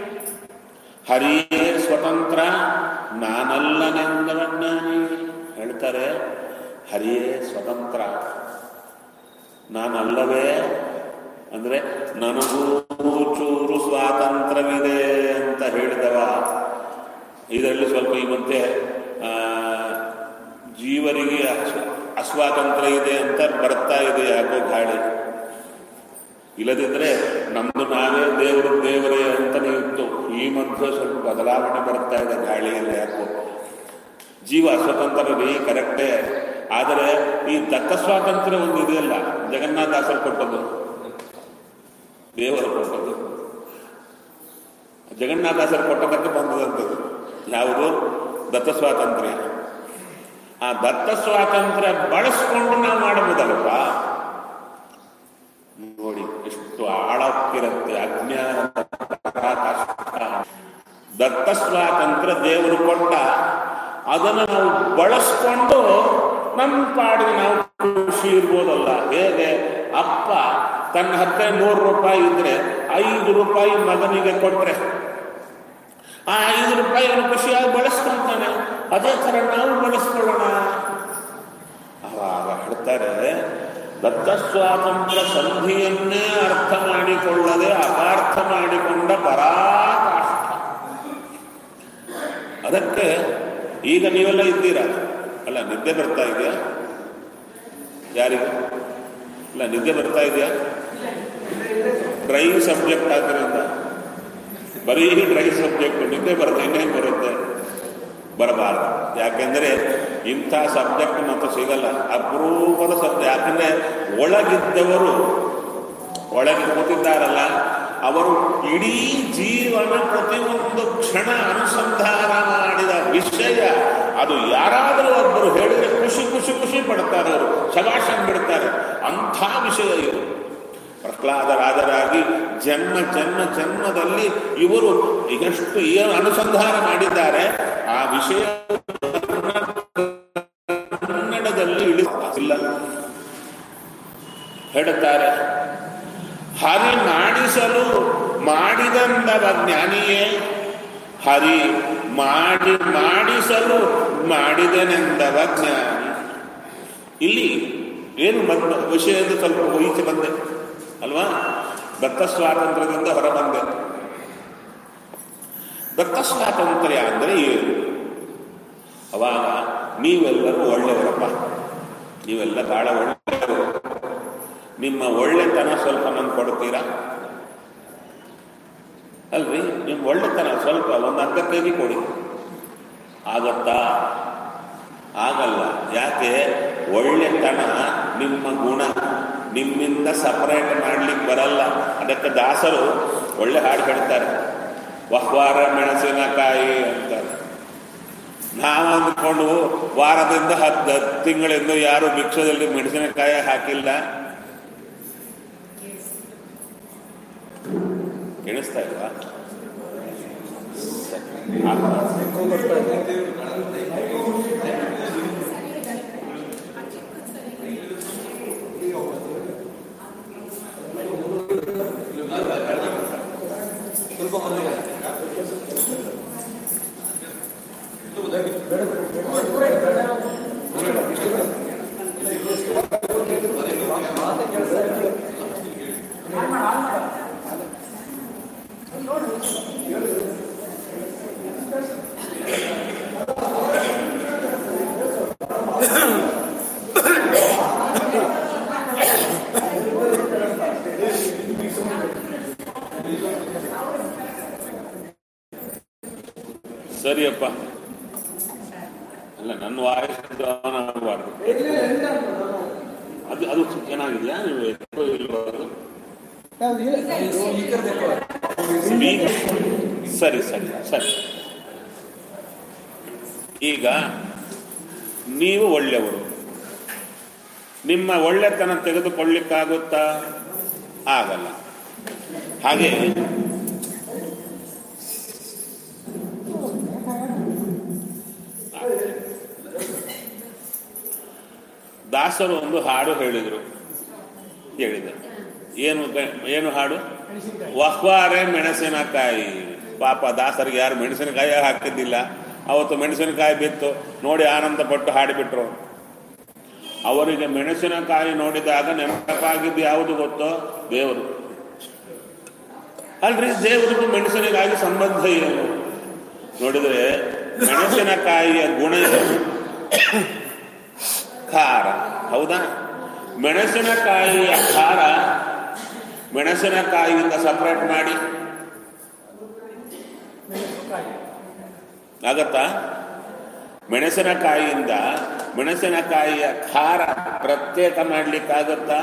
ಹರಿಯೇ ಸ್ವತಂತ್ರ ನಾನಲ್ಲನೆಂದವ ಜ್ಞಾನಿ ಹೇಳ್ತಾರೆ ಹರಿಯೇ ಸ್ವತಂತ್ರ ನಾನಲ್ಲವೇ ಅಂದ್ರೆ ನನಗೂ ಚೂರು ಸ್ವಾತಂತ್ರ್ಯವಿದೆ ಅಂತ ಹೇಳಿದವ ಇದರಲ್ಲಿ ಸ್ವಲ್ಪ ಈ ಮಧ್ಯೆ ಆ, ಜೀವರಿಗೆ ಅಸ್- ಅಸ್ವಾತಂತ್ರ್ಯ ಇದೆ ಅಂತ ಬರ್ತಾ ಇದೆ ಯಾಕೋ ಗಾಳಿ ಇಲ್ಲದಿದ್ರೆ ನಮ್ದು ನಾವೇ ದೇವರು ದೇವರೇ ಅಂತಾನೆ ಇತ್ತು ಈ ಮಧ್ಯೆ ಸ್ವಲ್ಪ ಬದಲಾವಣೆ ಬರ್ತಾ ಇದೆ ಗಾಳಿಯಲ್ಲಿ ಯಾಕೋ ಜೀವ ಸ್ವತಂತ್ರ ರೀ ಕರೆಕ್ಟೇ ಆದರೆ ಈ ದತ್ತ ಸ್ವಾತಂತ್ರ್ಯ ಒಂದು ಇದೆಯಲ್ಲ ಜಗನ್ನಾಥಾಸರು ಕೊಟ್ಟದ್ದು ದೇವರು ಕೊಟ್ಟದ್ದು ಜಗನ್ನಾಥಾಸರು ಕೊಟ್ಟದಕ್ಕೆ ಬಂದದಂಥದ್ದು ಯಾವುದು ದತ್ತ ಸ್ವಾತಂತ್ರ್ಯ ಆ ದತ್ತ ಸ್ವಾತಂತ್ರ್ಯ ಬಳಸ್ಕೊಂಡು ನಾವು ಮಾಡಬಹುದಲ್ವ ನೋಡಿ ಎಷ್ಟು ಆಳಕ್ಕಿರುತ್ತೆ ಅಜ್ಞಾನ ಪರಾಕಾಷ್ಠ. ದತ್ತ ಸ್ವಾತಂತ್ರ್ಯ ದೇವರು ಕೊಟ್ಟ ಅದನ್ನು ನಾವು ಬಳಸ್ಕೊಂಡು ನಮ್ಮ ಪಾಡಿಗೆ ನಾವು ಖುಷಿ ಇರ್ಬೋದಲ್ಲ ಹೇಗೆ ಅಪ್ಪ ತನ್ನ ಹತ್ರ ನೂರು ರೂಪಾಯಿ ಇದ್ರೆ ಐದು ರೂಪಾಯಿ ಮಗನಿಗೆ ಕೊಟ್ರೆ ಆ ಐದು ರೂಪಾಯಿ ಅವನು ಖುಷಿಯಾಗಿ ಬಳಸ್ಕೊಂತಾನೆ ಅದೇ ಥರ ನಾವು ಬಳಸ್ಕೊಳ್ಳೋಣ ಆವಾಗ ಹೇಳ್ತಾರೆ ದತ್ತ ಸ್ವಾತಂತ್ರ್ಯ ಸಂಧಿಯನ್ನೇ ಅರ್ಥ ಮಾಡಿಕೊಳ್ಳದೆ ಅಪಾರ್ಥ ಮಾಡಿಕೊಂಡ ಪರಾಕಾಷ್ಠ ಅದಕ್ಕೆ ಈಗ ನೀವೆಲ್ಲ ಇದ್ದೀರಾ ಅಲ್ಲ ನಿದ್ದೆ ಬರ್ತಾ ಇದೆಯಾ ಯಾರಿಗೆ ಇಲ್ಲ ನಿದ್ದೆ ಬರ್ತಾ ಇದೆಯಾ ಡ್ರೈ ಸಬ್ಜೆಕ್ಟ್ ಆದ್ದರಿಂದ ಬರೀ ಡ್ರೈ ಸಬ್ಜೆಕ್ಟ್ ನಿದ್ದೆ ಬರುತ್ತೆ ಇನ್ನೇನು ಬರುತ್ತೆ ಬರಬಾರದು ಯಾಕೆಂದ್ರೆ ಇಂಥ ಸಬ್ಜೆಕ್ಟ್ ಮತ್ತು ಸಿಗಲ್ಲ ಅಪರೂಪದ ಸಬ್ಜೆಕ್ಟ್ ಯಾಕಂದ್ರೆ ಒಳಗಿದ್ದವರು ಒಳಗೆ ಕೂತಿದ್ದಾರಲ್ಲ ಅವರು ಇಡೀ ಜೀವನ ಪ್ರತಿಯೊಂದು ಕ್ಷಣ ಅನುಸಂಧಾನ ಮಾಡಿದ ವಿಷಯ ಅದು ಯಾರಾದರೂ ಒಬ್ಬರು ಹೇಳಿದ್ರೆ ಖುಷಿ ಖುಷಿ ಖುಷಿ ಪಡ್ತಾರೆ ಅವರು ಶಭಾಷನ್ ಬಿಡ್ತಾರೆ ಅಂಥ ವಿಷಯ ಇದು ಪ್ರಹ್ಲಾದ ರಾಜರಾಗಿ ಜನ್ಮ ಜನ್ಮ ಜನ್ಮದಲ್ಲಿ ಇವರು ಎಷ್ಟು ಏನು ಅನುಸಂಧಾನ ಮಾಡಿದ್ದಾರೆ ಆ ವಿಷಯ ಕನ್ನಡದಲ್ಲಿ ಇಳಿಸಿಲ್ಲ ಹೇಳುತ್ತಾರೆ ಹರಿ ಮಾಡಿಸಲು ಮಾಡಿದಂದವ ಜ್ಞಾನಿಯೇ ಹರಿ ಮಾಡಿ ಮಾಡಿಸಲು ಮಾಡಿದನೆಂದವ ಜ್ಞಾನಿ ಇಲ್ಲಿ ಏನು ಬಂದ ವಿಷಯದ ಸ್ವಲ್ಪ ಈಚೆ ಬಂದೆ ಅಲ್ವಾ ದತ್ತ ಸ್ವಾತಂತ್ರ್ಯದಿಂದ ಹೊರಬಂದೆ ದತ್ತ ಸ್ವಾತಂತ್ರ್ಯ ಅಂದರೆ ಏನು ಅವಾಗ ನೀವೆಲ್ಲರೂ ಒಳ್ಳೆಯವರಪ್ಪ ನೀವೆಲ್ಲ ಬಹಳ ಒಳ್ಳೆಯವರು ನಿಮ್ಮ ಒಳ್ಳೆತನ ಸ್ವಲ್ಪ ನಂಗೆ ಕೊಡ್ತೀರಾ ಅಲ್ರಿ ನಿಮ್ಮ ಒಳ್ಳೆತನ ಸ್ವಲ್ಪ ಒಂದು ಅರ್ಧ ಕೆ ಜಿ ಕೊಡಿ ಆಗತ್ತಾ ಆಗಲ್ಲ ಯಾಕೆ ಒಳ್ಳೆತನ ನಿಮ್ಮ ಗುಣ ನಿಮ್ಮಿಂದ ಸಪರೇಟ್ ಮಾಡ್ಲಿಕ್ಕೆ ಬರಲ್ಲ ಅದಕ್ಕೆ ದಾಸರು ಒಳ್ಳೆ ಹಾಡು ಹೇಳ್ತಾರೆ ವಹ್ವಾರ ಮೆಣಸಿನಕಾಯಿ ಅಂತಾರೆ ನಾವು ಅಂದ್ಕೊಂಡು ವಾರದಿಂದ ಹತ್ತು ಹತ್ತು ತಿಂಗಳಿಂದ ಯಾರು ಭಿಕ್ಷದಲ್ಲಿ ಮೆಣಸಿನಕಾಯಿ ಹಾಕಿಲ್ಲ ಕೇಳಿಸ್ತಾ ಇಲ್ವಾ ಸರಿ. ಆ, ಎಕೋ ಬರ್ತಾ ಇದೆ ಸ್ವಲ್ಪ ಮುಂದೆ ಸರಿಯಪ್ಪ ಅಲ್ಲ ನನ್ನ ವಾಯ್ಸ್ ಆನ್ ಆಗಬಾರ್ದು ಅದು ಅದು ಚೆನ್ನಾಗಿದೆಯಾ ನೀವು ಎಷ್ಟೋ ಇಲ್ವಾ ಅದು? ಯಾವ್ದು ಹೇಳಿ ಈ ಥರದ್ದು ಎಕೋ Speak. ಸರಿ ಸರಿ ಸರಿ ಈಗ ನೀವು ಒಳ್ಳೆಯವರು ನಿಮ್ಮ ಒಳ್ಳೆತನ ತೆಗೆದುಕೊಳ್ಳಿಕ್ಕಾಗುತ್ತಾ ಆಗಲ್ಲ ಹಾಗೆ ದಾಸರು ಒಂದು ಹಾಡು ಹೇಳಿದರು ಹೇಳಿದರು ಏನು ಬೆ- ಏನು ಹಾಡು ವಹ್ವಾರೆ ಮೆಣಸಿನಕಾಯಿ ಪಾಪ ದಾಸರಿಗೆ ಯಾರು ಮೆಣಸಿನಕಾಯಿ ಹಾಕಿದ್ದಿಲ್ಲ ಅವತ್ತು ಮೆಣಸಿನಕಾಯಿ ಬಿತ್ತು ನೋಡಿ ಆನಂದ ಪಟ್ಟು ಹಾಡಿಬಿಟ್ರು ಅವರಿಗೆ ಮೆಣಸಿನಕಾಯಿ ನೋಡಿದಾಗ ನೆನಪಾಗಿದ್ದು ಯಾವುದು ಗೊತ್ತೋ ದೇವರು ಅಲ್ರಿ ದೇವರಿಗೂ ಮೆಣಸಿನಕಾಯಿ ಸಂಬಂಧ ಏನು ನೋಡಿದ್ರೆ ಮೆಣಸಿನಕಾಯಿಯ ಗುಣ ಏನು? ಖಾರ ಹೌದಾ ಮೆಣಸಿನಕಾಯಿಯ ಖಾರ ಮೆಣಸಿನಕಾಯಿಯಿಂದ ಸಪರೇಟ್ ಮಾಡಿ ಆಗತ್ತಾ ಮೆಣಸಿನಕಾಯಿಯಿಂದ ಮೆಣಸಿನಕಾಯಿಯ ಖಾರ ಪ್ರತ್ಯೇಕ ಮಾಡ್ಲಿಕ್ಕಾಗತ್ತಾ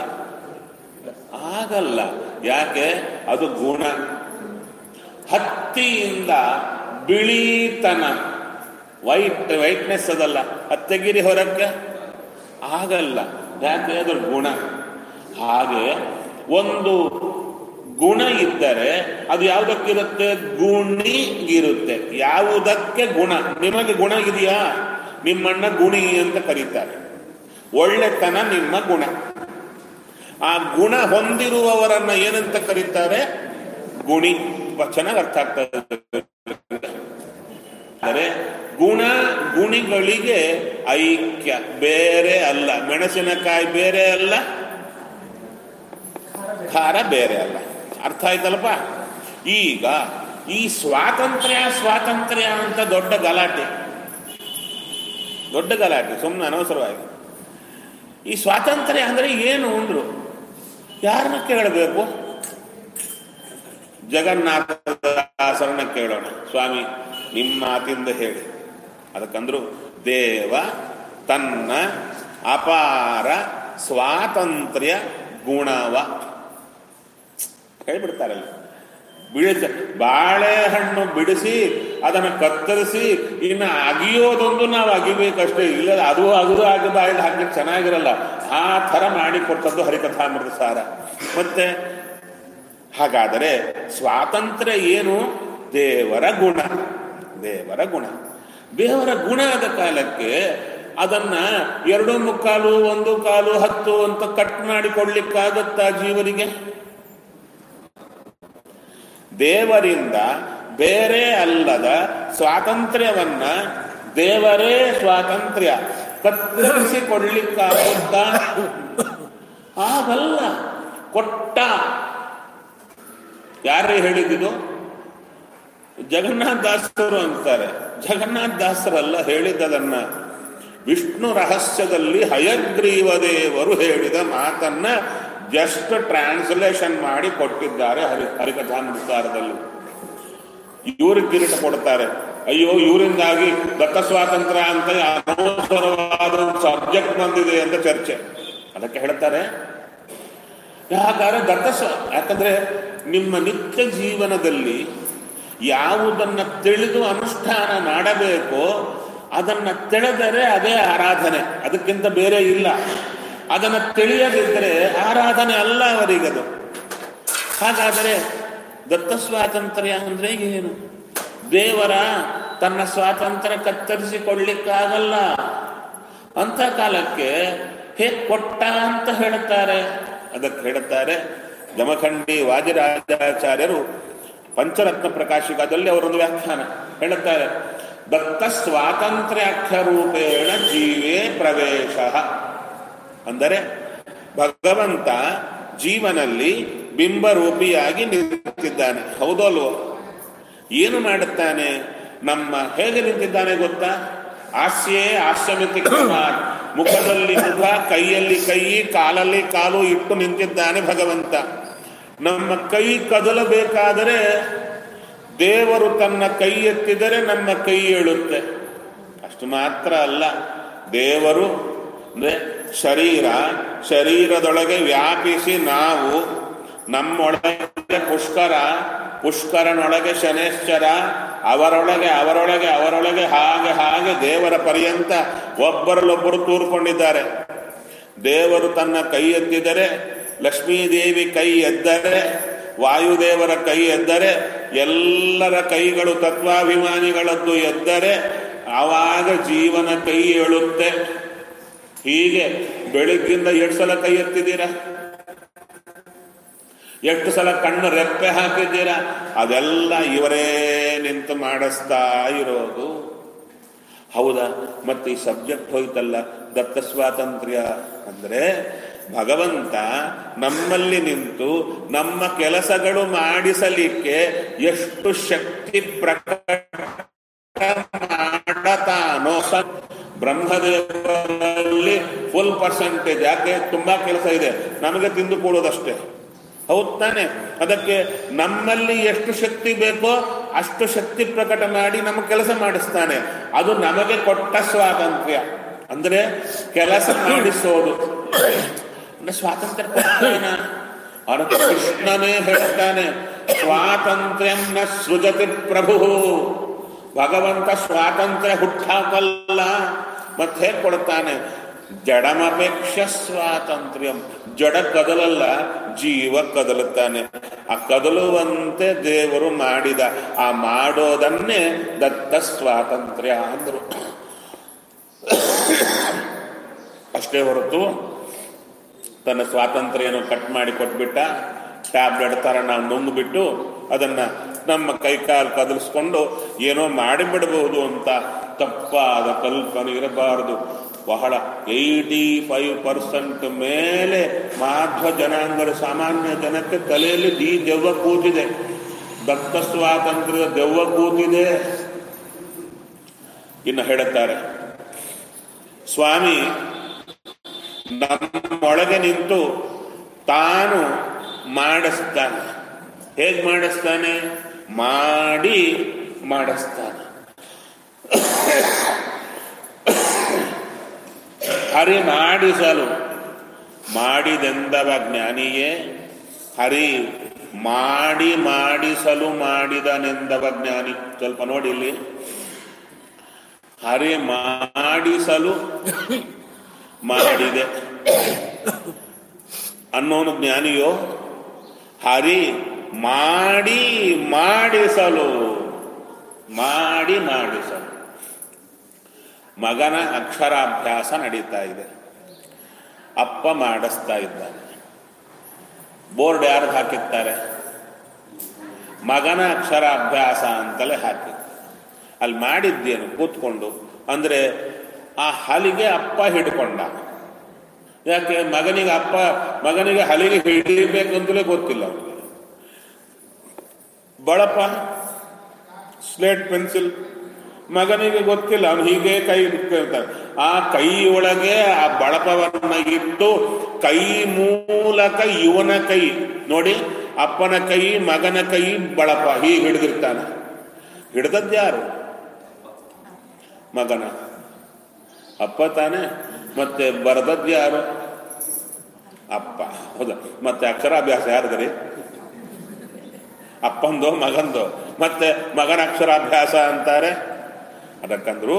ಆಗಲ್ಲ ಯಾಕೆ ಅದು ಗುಣ ಹತ್ತಿಯಿಂದ ಬಿಳಿತನ ವೈಟ್ ವೈಟ್ನೆಸ್ ಅದಲ್ಲ ಹತ್ತೆಗಿರಿ ಹೊರಕ್ಕೆ ಆಗಲ್ಲ ಯಾಕೆ ಅದು ಗುಣ ಹಾಗೆ ಒಂದು ಗುಣ ಇದ್ದರೆ ಅದು ಯಾವುದಕ್ಕಿರುತ್ತೆ ಗುಣಿಗಿರುತ್ತೆ ಯಾವುದಕ್ಕೆ ಗುಣ ನಿಮಗೆ ಗುಣ ಇದೆಯಾ ನಿಮ್ಮನ್ನ ಗುಣಿ ಅಂತ ಕರೀತಾರೆ ಒಳ್ಳೆತನ ನಿಮ್ಮ ಗುಣ ಆ ಗುಣ ಹೊಂದಿರುವವರನ್ನ ಏನಂತ ಕರೀತಾರೆ ಗುಣಿ ತುಂಬಾ ಚೆನ್ನಾಗಿ ಅರ್ಥ ಆಗ್ತಾ ಇದೆ ಆದರೆ ಗುಣ ಗುಣಿಗಳಿಗೆ ಐಕ್ಯ ಬೇರೆ ಅಲ್ಲ ಮೆಣಸಿನಕಾಯಿ ಬೇರೆ ಅಲ್ಲ ಖಾರ ಬೇರೆ ಅಲ್ಲ ಅರ್ಥ ಆಯ್ತಲ್ಲಪ್ಪ ಈಗ ಈ ಸ್ವಾತಂತ್ರ್ಯ ಸ್ವಾತಂತ್ರ್ಯ ಅಂತ ದೊಡ್ಡ ಗಲಾಟೆ ದೊಡ್ಡ ಗಲಾಟೆ ಸುಮ್ಮನೆ ಅನವಸರವಾಗಿ ಈ ಸ್ವಾತಂತ್ರ್ಯ ಅಂದ್ರೆ ಏನು ಅಂದ್ರು ಯಾರನ್ನ ಕೇಳಬೇಕು ಜಗನ್ನಾಥದಾಸರನ್ನ ಕೇಳೋಣ ಸ್ವಾಮಿ ನಿಮ್ಮ ಮಾತಿಂದ ಹೇಳಿ ಅದಕ್ಕಂದ್ರು ದೇವ ತನ್ನ ಅಪಾರ ಸ್ವಾತಂತ್ರ್ಯ ಗುಣವ ಹೇಳ್ಬಿಡ್ತಾರಲ್ಲ ಬಿಡಿಸ ಬಾಳೆಹಣ್ಣು ಬಿಡಿಸಿ ಅದನ್ನು ಕತ್ತರಿಸಿ ಇನ್ನು ಅಗಿಯೋದೊಂದು ನಾವು ಅಗಿಬೇಕಷ್ಟೇ ಇಲ್ಲ ಅದು ಅಗದು ಆಗಿ ಬಾಯಲ್ಲಿ ಹಾಕ್ಲಿಕ್ಕೆ ಚೆನ್ನಾಗಿರಲ್ಲ ಆ ಥರ ಮಾಡಿ ಕೊಟ್ಟದ್ದು ಹರಿಕಥಾಮೃತ ಸಾರ ಮತ್ತೆ ಹಾಗಾದರೆ ಸ್ವಾತಂತ್ರ್ಯ ಏನು ದೇವರ ಗುಣ ದೇವರ ಗುಣ ದೇವರ ಗುಣ ಆದ ಕಾಲಕ್ಕೆ ಅದನ್ನ ಎರಡು ಮುಕ್ಕಾಲು ಒಂದು ಕಾಲು ಹತ್ತು ಅಂತ ಕಟ್ ಮಾಡಿ ಕೊಡ್ಲಿಕ್ಕಾಗತ್ತಾ ಜೀವನಿಗೆ ದೇವರಿಂದ ಬೇರೆ ಅಲ್ಲದ ಸ್ವಾತಂತ್ರ್ಯವನ್ನ ದೇವರೇ ಸ್ವಾತಂತ್ರ್ಯ ಕತ್ತರಿಸಿಕೊಳ್ಳಿಕ್ಕಾಗುತ್ತಾ ಆಗಲ್ಲ ಕೊಟ್ಟ ಯಾರೇ ಹೇಳಿದ್ದು ಜಗನ್ನಾಥ ದಾಸರು ಅಂತಾರೆ ಜಗನ್ನಾಥ ದಾಸರಲ್ಲ ಹೇಳಿದ್ದದನ್ನ ವಿಷ್ಣು ರಹಸ್ಯದಲ್ಲಿ ಹಯಗ್ರೀವ ದೇವರು ಹೇಳಿದ ಮಾತನ್ನ ಜಸ್ಟ್ ಟ್ರಾನ್ಸ್ಲೇಷನ್ ಮಾಡಿ ಕೊಟ್ಟಿದ್ದಾರೆ ಹರಿ ಹರಿಕಥಾನುಸಾರದಲ್ಲಿ ಇವರು ಕಿರೀಟ ಕೊಡ್ತಾರೆ ಅಯ್ಯೋ ಇವರಿಂದಾಗಿ ದತ್ತ ಸ್ವಾತಂತ್ರ್ಯ ಅಂತ ಅನವಸರವಾದ ಸಬ್ಜೆಕ್ಟ್ ಬಂದಿದೆ ಅಂತ ಚರ್ಚೆ ಅದಕ್ಕೆ ಹೇಳ್ತಾರೆ ಯಾಕಂದ್ರೆ ದತ್ತ ಸ್ವ ಯಾಕಂದ್ರೆ ನಿಮ್ಮ ನಿತ್ಯ ಜೀವನದಲ್ಲಿ ಯಾವುದನ್ನ ತಿಳಿದು ಅನುಷ್ಠಾನ ಮಾಡಬೇಕೋ ಅದನ್ನ ತಿಳಿದರೆ ಅದೇ ಆರಾಧನೆ ಅದಕ್ಕಿಂತ ಬೇರೆ ಇಲ್ಲ ಅದನ್ನು ತಿಳಿಯದಿದ್ದರೆ ಆರಾಧನೆ ಅಲ್ಲ ಅವರಿಗದು ಹಾಗಾದರೆ ದತ್ತ ಸ್ವಾತಂತ್ರ್ಯ ಅಂದ್ರೆ ಏನು ದೇವರ ತನ್ನ ಸ್ವಾತಂತ್ರ್ಯ ಕತ್ತರಿಸಿಕೊಳ್ಳಿಕ್ಕಾಗಲ್ಲ ಅಂತ ಕಾಲಕ್ಕೆ ಹೇಗೆ ಕೊಟ್ಟ ಅಂತ ಹೇಳುತ್ತಾರೆ ಅದಕ್ಕೆ ಹೇಳುತ್ತಾರೆ ಜಮಖಂಡಿ ವಾದಿರಾಜಾಚಾರ್ಯರು ಪಂಚರತ್ನ ಪ್ರಕಾಶಿಕದಲ್ಲಿ ಅವರೊಂದು ವ್ಯಾಖ್ಯಾನ ಹೇಳುತ್ತಾರೆ ದತ್ತ ಸ್ವಾತಂತ್ರ್ಯಾಖ್ಯ ರೂಪೇಣ ಜೀವೇ ಪ್ರವೇಶ ಅಂದರೆ ಭಗವಂತ ಜೀವನಲ್ಲಿ ಬಿಂಬರೂಪಿಯಾಗಿ ನಿಂತಿದ್ದಾನೆ ಹೌದೋ ಅಲ್ವೋ ಏನು ಮಾಡುತ್ತಾನೆ ನಮ್ಮ ಹೇಗೆ ನಿಂತಿದ್ದಾನೆ ಗೊತ್ತಾ ಹಾಸ್ಯೇ ಹಾಸ್ಯಮಿತಿ ಕುಮಾರ್ ಮುಖದಲ್ಲಿ ಮುಖ ಕೈಯಲ್ಲಿ ಕೈ ಕಾಲಲ್ಲಿ ಕಾಲು ಇಟ್ಟು ನಿಂತಿದ್ದಾನೆ ಭಗವಂತ ನಮ್ಮ ಕೈ ಕದಲಬೇಕಾದರೆ ದೇವರು ತನ್ನ ಕೈ ಎತ್ತಿದರೆ ನಮ್ಮ ಕೈ ಏಳುತ್ತೆ ಅಷ್ಟು ಮಾತ್ರ ಅಲ್ಲ ದೇವರು ಅಂದ್ರೆ ಶರೀರ ಶರೀರದೊಳಗೆ ವ್ಯಾಪಿಸಿ ನಾವು ನಮ್ಮೊಳಗೆ ಪುಷ್ಕರ ಪುಷ್ಕರನೊಳಗೆ ಶನೇಶ್ವರ ಅವರೊಳಗೆ ಅವರೊಳಗೆ ಅವರೊಳಗೆ ಹಾಗೆ ಹಾಗೆ ದೇವರ ಪರ್ಯಂತ ಒಬ್ಬರಲ್ಲೊಬ್ಬರು ತೂರ್ಕೊಂಡಿದ್ದಾರೆ ದೇವರು ತನ್ನ ಕೈ ಎತ್ತಿದರೆ ಲಕ್ಷ್ಮೀದೇವಿ ಕೈ ಎದ್ದರೆ ವಾಯುದೇವರ ಕೈ ಎದ್ದರೆ ಎಲ್ಲರ ಕೈಗಳು ತತ್ವಾಭಿಮಾನಿಗಳದ್ದು ಎದ್ದರೆ ಆವಾಗ ಜೀವನ ಕೈ ಏಳುತ್ತೆ ಹೀಗೆ ಬೆಳಿಗ್ಗಿಂದ ಎಷ್ಟು ಸಲ ಕೈ ಎತ್ತಿದ್ದೀರಾ ಎಷ್ಟು ಸಲ ಕಣ್ಣು ರೆಪ್ಪೆ ಹಾಕಿದ್ದೀರಾ ಅದೆಲ್ಲ ಇವರೇ ನಿಂತು ಮಾಡಿಸ್ತಾ ಇರೋದು ಹೌದಾ ಮತ್ತೆ ಈ ಸಬ್ಜೆಕ್ಟ್ ಹೋಯ್ತಲ್ಲ ದತ್ತ ಸ್ವಾತಂತ್ರ್ಯ ಅಂದ್ರೆ ಭಗವಂತ ನಮ್ಮಲ್ಲಿ ನಿಂತು ನಮ್ಮ ಕೆಲಸಗಳು ಮಾಡಿಸಲಿಕ್ಕೆ ಎಷ್ಟು ಶಕ್ತಿ ಪ್ರಕಟ ಮಾಡತಾನೋ ಬ್ರಹ್ಮದೇವರಲ್ಲಿ ಫುಲ್ ಪರ್ಸೆಂಟೇಜ್ ಯಾಕೆ ತುಂಬಾ ಕೆಲಸ ಇದೆ ನಮಗೆ ತಿಂದು ಕೊಡೋದಷ್ಟೇ ಹೌದು ತಾನೆ ಅದಕ್ಕೆ ನಮ್ಮಲ್ಲಿ ಎಷ್ಟು ಶಕ್ತಿ ಬೇಕೋ ಅಷ್ಟು ಶಕ್ತಿ ಪ್ರಕಟ ಮಾಡಿ ನಮ್ಮ ಕೆಲಸ ಮಾಡಿಸ್ತಾನೆ ಅದು ನಮಗೆ ಕೊಟ್ಟ ಸ್ವಾತಂತ್ರ್ಯ ಅಂದ್ರೆ ಕೆಲಸ ಮಾಡಿಸೋದು ಅಂದ್ರೆ ಸ್ವಾತಂತ್ರ್ಯ ಕೊಡ್ತಾನ ಅವನ ಕೃಷ್ಣನೇ ಹೇಳ್ತಾನೆ ಸ್ವಾತಂತ್ರ್ಯಂ ನ ಸೃಜತಿ ಪ್ರಭು ಭಗವಂತ ಸ್ವಾತಂತ್ರ್ಯ ಹುಟ್ಟಾಕಲ್ಲ ಮತ್ತೆ ಹೇಗೆ ಕೊಡ್ತಾನೆ ಜಡಮಪೇಕ್ಷ ಸ್ವಾತಂತ್ರ್ಯಂ ಜಡ ಕದಲಲ್ಲ ಜೀವ ಕದಲುತ್ತಾನೆ ಆ ಕದಲುವಂತೆ ದೇವರು ಮಾಡಿದ ಆ ಮಾಡೋದನ್ನೇ ದತ್ತ ಸ್ವಾತಂತ್ರ್ಯ ಅಂದರು ಅಷ್ಟೇ ಹೊರತು ತನ್ನ ಸ್ವಾತಂತ್ರ್ಯನು ಕಟ್ ಮಾಡಿ ಕೊಟ್ಬಿಟ್ಟ ಟ್ಯಾಬ್ಲೆಟ್ ಥರ ನಾವು ನುಂಗ್ಬಿಟ್ಟು ಅದನ್ನ ನಮ್ಮ ಕೈಕಾಲು ಕದಲಿಸ್ಕೊಂಡು ಏನೋ ಮಾಡಿಬಿಡಬಹುದು ಅಂತ ತಪ್ಪಾದ ಕಲ್ಪನೆ ಇರಬಾರದು ಬಹಳ ಏಯ್ಟಿ ಫೈವ್ ಪರ್ಸೆಂಟ್ ಮೇಲೆ ಮಾಧ್ವ ಜನಾಂಗದ ಸಾಮಾನ್ಯ ಜನಕ್ಕೆ ತಲೆಯಲ್ಲಿ ಈ ದೆವ್ವ ಕೂತಿದೆ ದತ್ತ ಸ್ವಾತಂತ್ರ್ಯದ ದೆವ್ವ ಕೂತಿದೆ ಇನ್ನು ಹೇಳುತ್ತಾರೆ ಸ್ವಾಮಿ ನಮ್ಮೊಳಗೆ ನಿಂತು ತಾನು ಮಾಡಿಸ್ತಾನೆ ಹೇಗೆ ಮಾಡಿಸ್ತಾನೆ ಮಾಡಿ ಮಾಡಿಸ್ತಾನೆ ಹರಿ ಮಾಡಿಸಲು ಮಾಡಿದೆಂದವ ಜ್ಞಾನಿಯೇ ಹರಿ ಮಾಡಿ ಮಾಡಿಸಲು ಮಾಡಿದನೆಂದವ ಜ್ಞಾನಿ ಸ್ವಲ್ಪ ನೋಡಿ ಇಲ್ಲಿ ಹರಿ ಮಾಡಿಸಲು ಮಾಡಿದೆ ಅನ್ನೋನು ಜ್ಞಾನಿಯೋ ಹರಿ ಮಾಡಿ ಮಾಡಿಸಲು ಮಾಡಿ ಮಾಡಿಸಲು ಮಗನ ಅಕ್ಷರಾಭ್ಯಾಸ ನಡೀತಾ ಇದೆ ಅಪ್ಪ ಮಾಡಿಸ್ತಾ ಇದ್ದಾನೆ ಬೋರ್ಡ್ ಯಾರು ಹಾಕಿರ್ತಾರೆ ಮಗನ ಅಕ್ಷರಾಭ್ಯಾಸ ಅಂತಲೇ ಹಾಕಿ ಅಲ್ಲಿ ಮಾಡಿದ್ದೇನು ಕೂತ್ಕೊಂಡು ಅಂದ್ರೆ ಆ ಹಲಿಗೆ ಅಪ್ಪ ಹಿಡ್ಕೊಂಡ ಯಾಕೆ ಮಗನಿಗೆ ಅಪ್ಪ ಮಗನಿಗೆ ಹಲಿಗೆ ಹಿಡಿಬೇಕಂತಲೇ ಗೊತ್ತಿಲ್ಲ ಅವನಿಗೆ ಬಳಪ ಸ್ಲೇಟ್ ಪೆನ್ಸಿಲ್ ಮಗನಿಗೆ ಗೊತ್ತಿಲ್ಲ ಅವನು ಹೀಗೆ ಕೈ ಇಟ್ಕೊಳ್ತಾನೆ ಆ ಕೈ ಒಳಗೆ ಆ ಬಳಪವನ್ನ ಇಟ್ಟು ಕೈ ಮೂಲಕ ಇವನ ಕೈ ನೋಡಿ ಅಪ್ಪನ ಕೈ ಮಗನ ಕೈ ಬಳಪ ಹೀಗೆ ಹಿಡಿದಿರ್ತಾನೆ ಹಿಡ್ದದ್ಯಾರು ಮಗನ ಅಪ್ಪ ತಾನೆ ಮತ್ತೆ ಬರೆದದ್ಯಾರು ಅಪ್ಪ ಹೌದಾ ಮತ್ತೆ ಅಕ್ಷರಾಭ್ಯಾಸ ಯಾರ್ದ್ರಿ ಅಪ್ಪಂದೋ ಮಗಂದೋ ಮತ್ತೆ ಮಗನ ಅಕ್ಷರಾಭ್ಯಾಸ ಅಂತಾರೆ ಅದಕ್ಕಂದ್ರು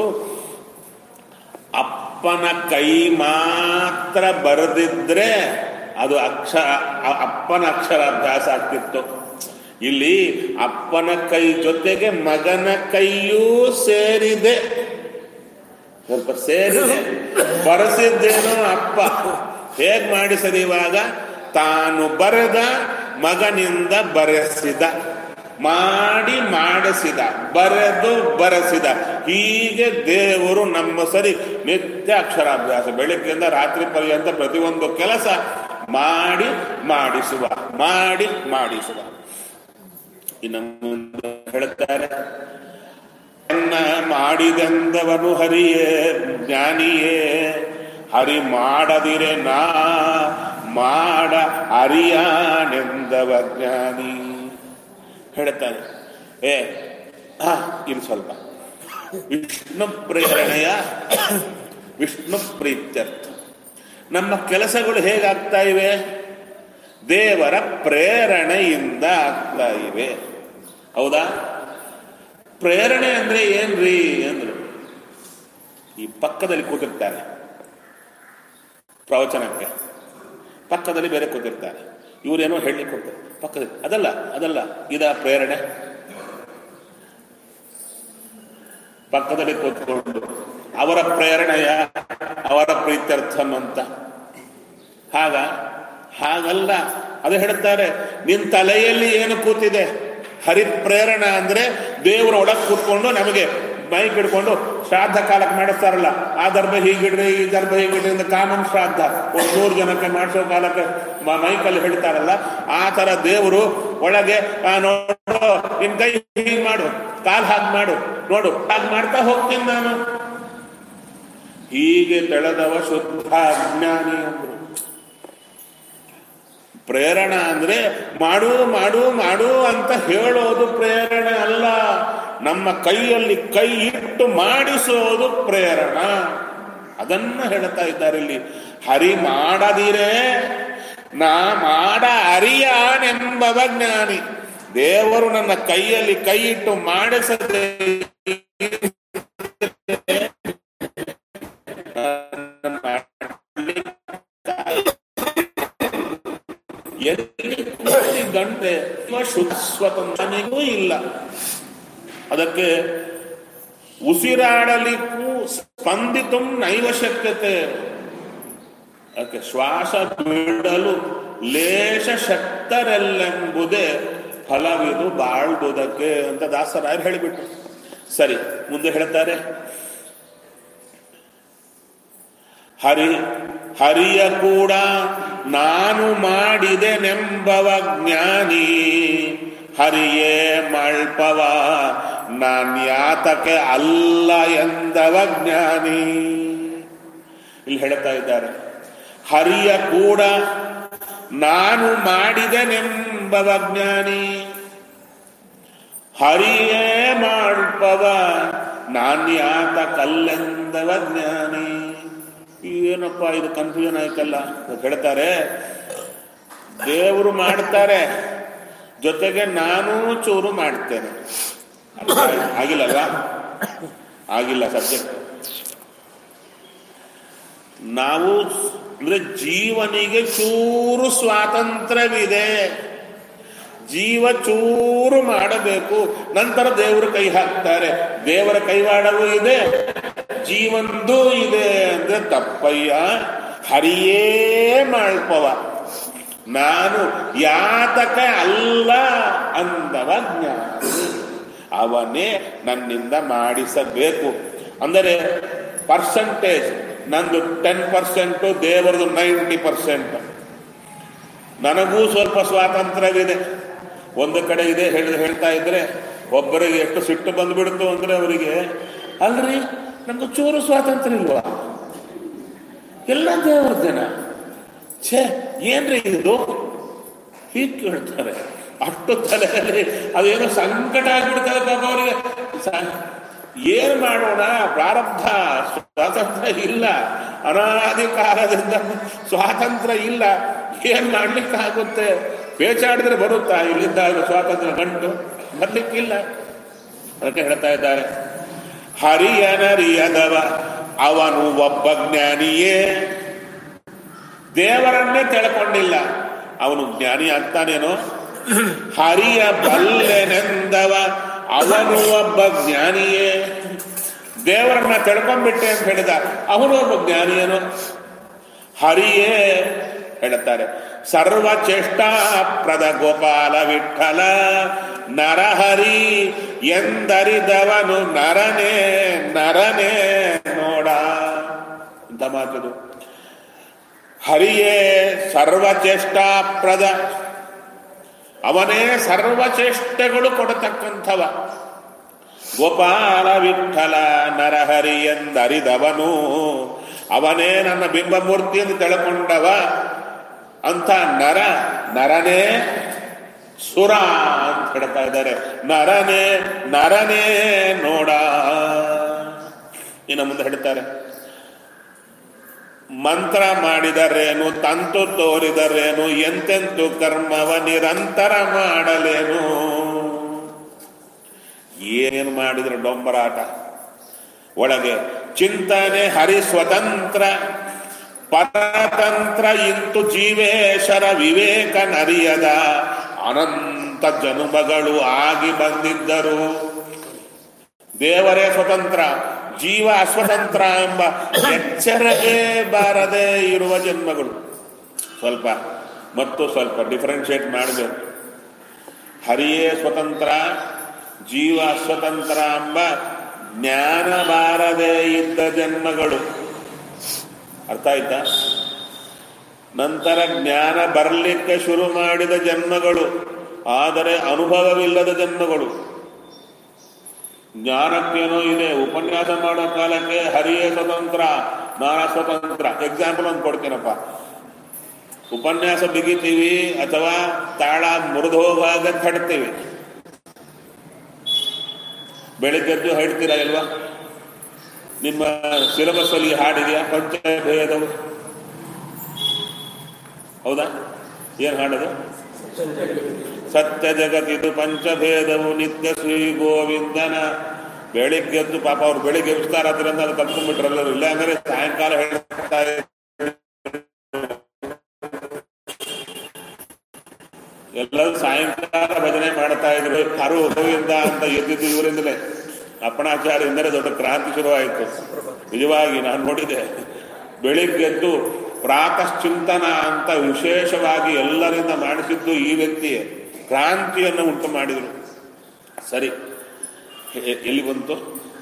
ಅಪ್ಪನ ಕೈ ಮಾತ್ರ ಬರೆದಿದ್ರೆ ಅದು ಅಕ್ಷರ ಅಪ್ಪನ ಅಕ್ಷರಾಭ್ಯಾಸ ಆಗ್ತಿತ್ತು ಇಲ್ಲಿ ಅಪ್ಪನ ಕೈ ಜೊತೆಗೆ ಮಗನ ಕೈಯೂ ಸೇರಿದೆ ಸ್ವಲ್ಪ ಸೇರಿದೆ ಬರೆಸಿದ್ದೇನೋ ಅಪ್ಪ ಹೇಗ್ ಮಾಡಿಸದ ಇವಾಗ ತಾನು ಬರೆದ ಮಗನಿಂದ ಬರೆಸಿದ ಮಾಡಿ ಮಾಡಿಸಿದ ಬರೆದು ಬರೆಸಿದ ಹೀಗೆ ದೇವರು ನಮ್ಮ ಸರಿ ನಿತ್ಯ ಅಕ್ಷರಾಭ್ಯಾಸ ಬೆಳಗ್ಗೆಯಿಂದ ರಾತ್ರಿ ಪರ್ಯಂತ ಪ್ರತಿಯೊಂದು ಕೆಲಸ ಮಾಡಿ ಮಾಡಿಸುವ ಮಾಡಿ ಮಾಡಿಸುವ ಇನ್ನು ಮುಂದೆ ಹೇಳುತ್ತಾರೆ ಅನ್ನ ಮಾಡಿದೆಂದವನು ಹರಿಯೇ ಜ್ಞಾನಿಯೇ ಹರಿ ಮಾಡದಿರೆ ನಾ ಮಾಡ ಅರಿಯಾನೆಂದವ ಜ್ಞಾನಿ ಹೇಳ್ತಾನೆ ಏ ಹಾ ಇನ್ನು ಸ್ವಲ್ಪ ವಿಷ್ಣು ಪ್ರೇರಣೆಯ ವಿಷ್ಣು ಪ್ರೀತ್ಯರ್ಥ ನಮ್ಮ ಕೆಲಸಗಳು ಹೇಗಾಗ್ತಾ ಇವೆ ದೇವರ ಪ್ರೇರಣೆಯಿಂದ ಆಗ್ತಾ ಇವೆ ಹೌದಾ ಪ್ರೇರಣೆ ಅಂದ್ರೆ ಏನ್ರಿ ಅಂದ್ರು ಈ ಪಕ್ಕದಲ್ಲಿ ಕೂತಿರ್ತಾರೆ ಪ್ರವಚನಕ್ಕೆ ಪಕ್ಕದಲ್ಲಿ ಬೇರೆ ಕೂತಿರ್ತಾರೆ ಇವರೇನೋ ಹೇಳಿ ಕೊಡ್ತಾರೆ ಪಕ್ಕದಲ್ಲಿ ಅದಲ್ಲ ಅದಲ್ಲ ಇದ ಪ್ರೇರಣೆ ಪಕ್ಕದಲ್ಲಿ ಕೂತ್ಕೊಂಡು ಅವರ ಪ್ರೇರಣೆಯ ಅವರ ಪ್ರೀತ್ಯರ್ಥಂ ಅಂತ ಹಾಗ ಹಾಗಲ್ಲ ಅದು ಹೇಳ್ತಾರೆ ನಿನ್ ತಲೆಯಲ್ಲಿ ಏನು ಕೂತಿದೆ ಹರಿಪ್ರೇರಣ ಅಂದ್ರೆ ದೇವರ ಒಳಗೆ ಕೂತ್ಕೊಂಡು ನಮಗೆ ಮೈಕ್ ಹಿಡ್ಕೊಂಡು ಶ್ರಾದ್ದ ಕಾಲಕ್ಕೆ ಮಾಡಿಸ್ತಾರಲ್ಲ ಆ ದರ್ಭ ಹೀಗಿಡ್ರಿ ಈ ದರ್ಭ ಹೀಗಿಡ್ರಿ ಅಂತ ಕಾಮನ್ ಶ್ರಾದ್ದ ಒಂದು ನೂರು ಜನಕ್ಕೆ ಮಾಡಿಸೋ ಕಾಲಕ್ಕೆ ಮ- ಮೈಕಲ್ಲಿ ಹೇಳ್ತಾರಲ್ಲ ಆ ತರ ದೇವರು ಒಳಗೆ ಆ, ನೋಡು ನಿನ್ ಕೈ ಹೀಗೆ ಮಾಡು ಕಾಲ್ ಹಾಗೆ ಮಾಡು ನೋಡು ಹಾಗೆ ಮಾಡ್ತಾ ಹೋಗ್ತೀನಿ ನಾನು ಹೀಗೆ ಬೆಳೆದವ ಶುದ್ಧ ಅಜ್ಞಾನಿ ಅಂದ್ರು ಪ್ರೇರಣ ಅಂದ್ರೆ ಮಾಡು ಮಾಡು ಮಾಡು ಅಂತ ಹೇಳೋದು ಪ್ರೇರಣೆ ಅಲ್ಲ ನಮ್ಮ ಕೈಯಲ್ಲಿ ಕೈ ಇಟ್ಟು ಮಾಡಿಸೋದು ಪ್ರೇರಣ ಅದನ್ನ ಹೇಳ್ತಾ ಇದ್ದಾರೆ ಇಲ್ಲಿ ಹರಿ ಮಾಡದಿರೇ ನಾ ಮಾಡ ಅರಿಯಾನೆಂಬವ ಜ್ಞಾನಿ ದೇವರು ನನ್ನ ಕೈಯಲ್ಲಿ ಕೈ ಇಟ್ಟು ಮಾಡಿಸದೆ ಎಲ್ಲಿ ಕೂತಿ ಗಂಟೆ ಇವ ಶುದ್ಧ ಸ್ವತಂತ್ರನಿಗೂ ಇಲ್ಲ ಅದಕ್ಕೆ ಉಸಿರಾಡಲಿಕ್ಕೂ ಸ್ಪಂದಿತು ನೈವ ಶಕ್ಯತೆ ಅದಕ್ಕೆ ಶ್ವಾಸ ಬಿಡಲು ಲೇಷ ಶಕ್ತರೆಲ್ಲೆಂಬುದೇ ಫಲವಿದು ಬಾಳ್ದುದಕ್ಕೆ ಅಂತ ದಾಸರಾಯರು ಹೇಳಿಬಿಟ್ರು ಸರಿ ಮುಂದೆ ಹೇಳ್ತಾರೆ ಹರಿ ಹರಿಯ ಕೂಡ ನಾನು ಮಾಡಿದೆನೆಂಬವ ಜ್ಞಾನಿ ಹರಿಯೇ ಮಳ್ಪವ ನಾನ್ಯಾತಕ್ಕೆ ಅಲ್ಲ ಎಂದವ ಜ್ಞಾನಿ ಇಲ್ಲಿ ಹೇಳ್ತಾ ಇದ್ದಾರೆ ಹರಿಯ ಕೂಡ ನಾನು ಮಾಡಿದೆನೆಂಬವ ಜ್ಞಾನಿ ಹರಿಯೇ ಮಾಡ್ಪವ ನಾನ್ಯಾತ ಕಲ್ಲೆಂದವ ಜ್ಞಾನಿ ಏನಪ್ಪ ಇದು ಕನ್ಫ್ಯೂಷನ್ ಆಯ್ತಲ್ಲ ಅಂತ ಹೇಳ್ತಾರೆ ದೇವರು ಮಾಡ್ತಾರೆ ಜೊತೆಗೆ ನಾನೂ ಚೂರು ಮಾಡ್ತೇನೆ ಅರ್ಥ ಆಯ್ತು? ಆಗಿಲ್ಲಲ್ವಾ ಆಗಿಲ್ಲ ಸಬ್ಜೆಕ್ಟ್ ನಾವು ಅಂದ್ರೆ ಜೀವನಿಗೆ ಚೂರು ಸ್ವಾತಂತ್ರ್ಯವಿದೆ ಜೀವ ಚೂರು ಮಾಡಬೇಕು ನಂತರ ದೇವರು ಕೈ ಹಾಕ್ತಾರೆ ದೇವರ ಕೈವಾಡವೂ ಇದೆ ಜೀವಂದೂ ಇದೆ ಅಂದ್ರೆ ತಪ್ಪಯ್ಯ ಹರಿಯೇ ಮಾಡ್ಪವ ನಾನು ಯಾತಕ ಅಲ್ಲ ಅಂದವ ಜ್ಞಾನ ಅವನೇ ನನ್ನಿಂದ ಮಾಡಿಸಬೇಕು ಅಂದರೆ ಪರ್ಸಂಟೇಜ್ ನಂದು ಟೆನ್ ಪರ್ಸೆಂಟು ದೇವರದು ನೈಂಟಿ ಪರ್ಸೆಂಟ್ ನನಗೂ ಸ್ವಲ್ಪ ಸ್ವಾತಂತ್ರ್ಯವಿದೆ ಒಂದು ಕಡೆ ಇದೆ ಹೇಳಿ ಹೇಳ್ತಾ ಇದ್ರೆ ಒಬ್ಬರಿಗೆ ಎಷ್ಟು ಸಿಟ್ಟು ಬಂದ್ಬಿಡ್ತು ಅಂದ್ರೆ ಅವರಿಗೆ ಅಲ್ರಿ ನಮ್ದು ಚೂರು ಸ್ವಾತಂತ್ರ್ಯ ಇಲ್ವಾ ಎಲ್ಲ ದೇವರದೇನ ಛೇ ಏನ್ರಿ ಇದು ಹೀಗೆ ಕೇಳ್ತಾರೆ ಅಷ್ಟು ತಲೆಯಲ್ಲಿ ಅದೇನೋ ಸಂಕಟ ಆಗ್ಬಿಡ್ತಾರೆ ಪಾಪ ಅವರಿಗೆ ಸ- ಏನ್ ಮಾಡೋಣ ಪ್ರಾರಬ್ಧ ಸ್ವಾತಂತ್ರ್ಯ ಇಲ್ಲ ಅನಾದಿ ಕಾಲದಿಂದ ಸ್ವಾತಂತ್ರ್ಯ ಇಲ್ಲ ಏನ್ ಮಾಡ್ಲಿಕ್ಕಾಗುತ್ತೆ ಪೇಚಾಡಿದ್ರೆ ಬರುತ್ತಾ ಇಲ್ಲಿದ್ದ ಸ್ವಾತಂತ್ರ್ಯ ಗಂಟು ಬರ್ಲಿಕ್ಕಿಲ್ಲ ಅದಕ್ಕೆ ಹೇಳ್ತಾ ಇದ್ದಾರೆ ಹರಿಯನರಿಯದವ ಅವನು ಒಬ್ಬ ಜ್ಞಾನಿಯೇ ದೇವರನ್ನೇ ತಿಳ್ಕೊಂಡಿಲ್ಲ ಅವನು ಜ್ಞಾನಿ ಆಗ್ತಾನೇನೋ ಹರಿಯ ಬಲ್ಲೆನೆಂದವ ಅವನು ಒಬ್ಬ ಜ್ಞಾನಿಯೇ ದೇವರನ್ನ ತಿಳ್ಕೊಂಡ್ಬಿಟ್ಟೆ ಅಂತ ಹೇಳಿದ ಅವನು ಒಬ್ಬ ಜ್ಞಾನಿಯನು ಹರಿಯೇ ಹೇಳುತ್ತಾರೆ ಸರ್ವಚೇಷ್ಟಾಪ್ರದ ಗೋಪಾಲ ವಿಠಲ ನರಹರಿ ಎಂದರಿದವನು ನರನೇ ನರನೇ ನೋಡ ಅಂತ ಮಾತದು ಹರಿಯೇ ಸರ್ವಚೇಷ್ಟಾಪ್ರದ ಅವನೇ ಸರ್ವಚೇಷ್ಟೆಗಳು ಕೊಡತಕ್ಕಂಥವ ಗೋಪಾಲ ವಿಠಲ ನರಹರಿ ಎಂದರಿದವನು ಅವನೇ ನನ್ನ ಬಿಂಬಮೂರ್ತಿಯನ್ನು ತಿಳ್ಕೊಂಡವ ಅಂತ ನರ ನರನೇ ಸುರ ಅಂತ ಹೇಳ್ತಾ ಇದ್ದಾರೆ ನರನೇ ನರನೇ ನೋಡ ಇನ್ನು ಮುಂದೆ ಹೇಳ್ತಾರೆ ಮಂತ್ರ ಮಾಡಿದರೇನು ತಂತು ತೋರಿದರೇನು ಎಂತೆಂತು ಕರ್ಮವ ನಿರಂತರ ಮಾಡಲೇನು ಏನೇನು ಮಾಡಿದ್ರು ಡೊಂಬರಾಟ ಒಳಗೆ ಚಿಂತನೆ ಹರಿ ಸ್ವತಂತ್ರ ಪರತಂತ್ರ ಇಂತು ಜೀವೇಶರ ವಿವೇಕ ನರಿಯದ ಅನಂತ ಜನುಮಗಳು ಆಗಿ ಬಂದಿದ್ದರು ದೇವರೇ ಸ್ವತಂತ್ರ ಜೀವ ಅಸ್ವತಂತ್ರ ಎಂಬ ಎಚ್ಚರವೇ ಬಾರದೆ ಇರುವ ಜನ್ಮಗಳು ಸ್ವಲ್ಪ ಮತ್ತು ಸ್ವಲ್ಪ ಡಿಫರೆನ್ಶಿಯೇಟ್ ಮಾಡಬೇಕು ಹರಿಯೇ ಸ್ವತಂತ್ರ ಜೀವ ಅಸ್ವತಂತ್ರ ಎಂಬ ಜ್ಞಾನ ಬಾರದೆ ಇದ್ದ ಜನ್ಮಗಳು ಅರ್ಥ ಆಯ್ತಾ ನಂತರ ಜ್ಞಾನ ಬರಲಿಕ್ಕೆ ಶುರು ಮಾಡಿದ ಜನ್ಮಗಳು ಆದರೆ ಅನುಭವವಿಲ್ಲದ ಜನ್ಮಗಳು ಜ್ಞಾನಕ್ಕೇನೋ ಇದೆ ಉಪನ್ಯಾಸ ಮಾಡೋ ಕಾಲಕ್ಕೆ ಹರಿಯೇ ಸ್ವತಂತ್ರ ನಾನ ಸ್ವತಂತ್ರ ಎಕ್ಸಾಂಪಲ್ ಒಂದು ಕೊಡ್ತೀನಪ್ಪ ಉಪನ್ಯಾಸ ಬಿಗಿತೀವಿ ಅಥವಾ ತಾಳ ಮುರಿದು ಹೋಗುವಾಗ ತಡ್ತೀವಿ ಬೆಳಿಗ್ಗೆದ್ದು ಹೇಳ್ತೀರಾ ಇಲ್ವಾ ನಿಮ್ಮ ಸಿಲೆಬಸ್ ಅಲ್ಲಿ ಹಾಡಿದೆಯಾ ಪಂಚಭೇದವು ಹೌದಾ ಏನ್ ಹಾಡದು ಸತ್ಯ ಜಗತ್ತಿದು ಪಂಚಭೇದವು ನಿತ್ಯ ಶ್ರೀ ಗೋವಿಂದನ ಬೆಳಿಗ್ಗೆದ್ದು ಪಾಪ ಅವ್ರು ಬೆಳಿಗ್ಗೆ ಎಬ್ಸ್ತಾರ ಅದರಿಂದ ಅದು ಕಲ್ತ್ಕೊಂಡ್ಬಿಟ್ರಲ್ಲರು ಇಲ್ಲ ಅಂದ್ರೆ ಸಾಯಂಕಾಲ ಹೇಳ್ತಾ ಎಲ್ಲರೂ ಸಾಯಂಕಾಲ ಭಜನೆ ಮಾಡ್ತಾ ಇದ್ರು ಹರು ಗೋವಿಂದ ಅಂತ ಎದ್ದಿದ್ದು ಇವರಿಂದಲೇ ಅಪ್ಪಣಾಚಾರ್ಯರಿಂದಲೇ ದೊಡ್ಡ ಕ್ರಾಂತಿ ಶುರುವಾಯಿತು ನಿಜವಾಗಿ ನಾನು ನೋಡಿದೆ ಬೆಳಿಗ್ಗೆದ್ದು ಪ್ರಾತಶ್ಚಿಂತನ ಅಂತ ವಿಶೇಷವಾಗಿ ಎಲ್ಲರಿಂದ ಮಾಡಿಸಿದ್ದು ಈ ವ್ಯಕ್ತಿಯೇ ಕ್ರಾಂತಿಯನ್ನು ಉಂಟು ಮಾಡಿದರು ಸರಿ ಎ- ಎಲ್ಲಿ ಬಂತು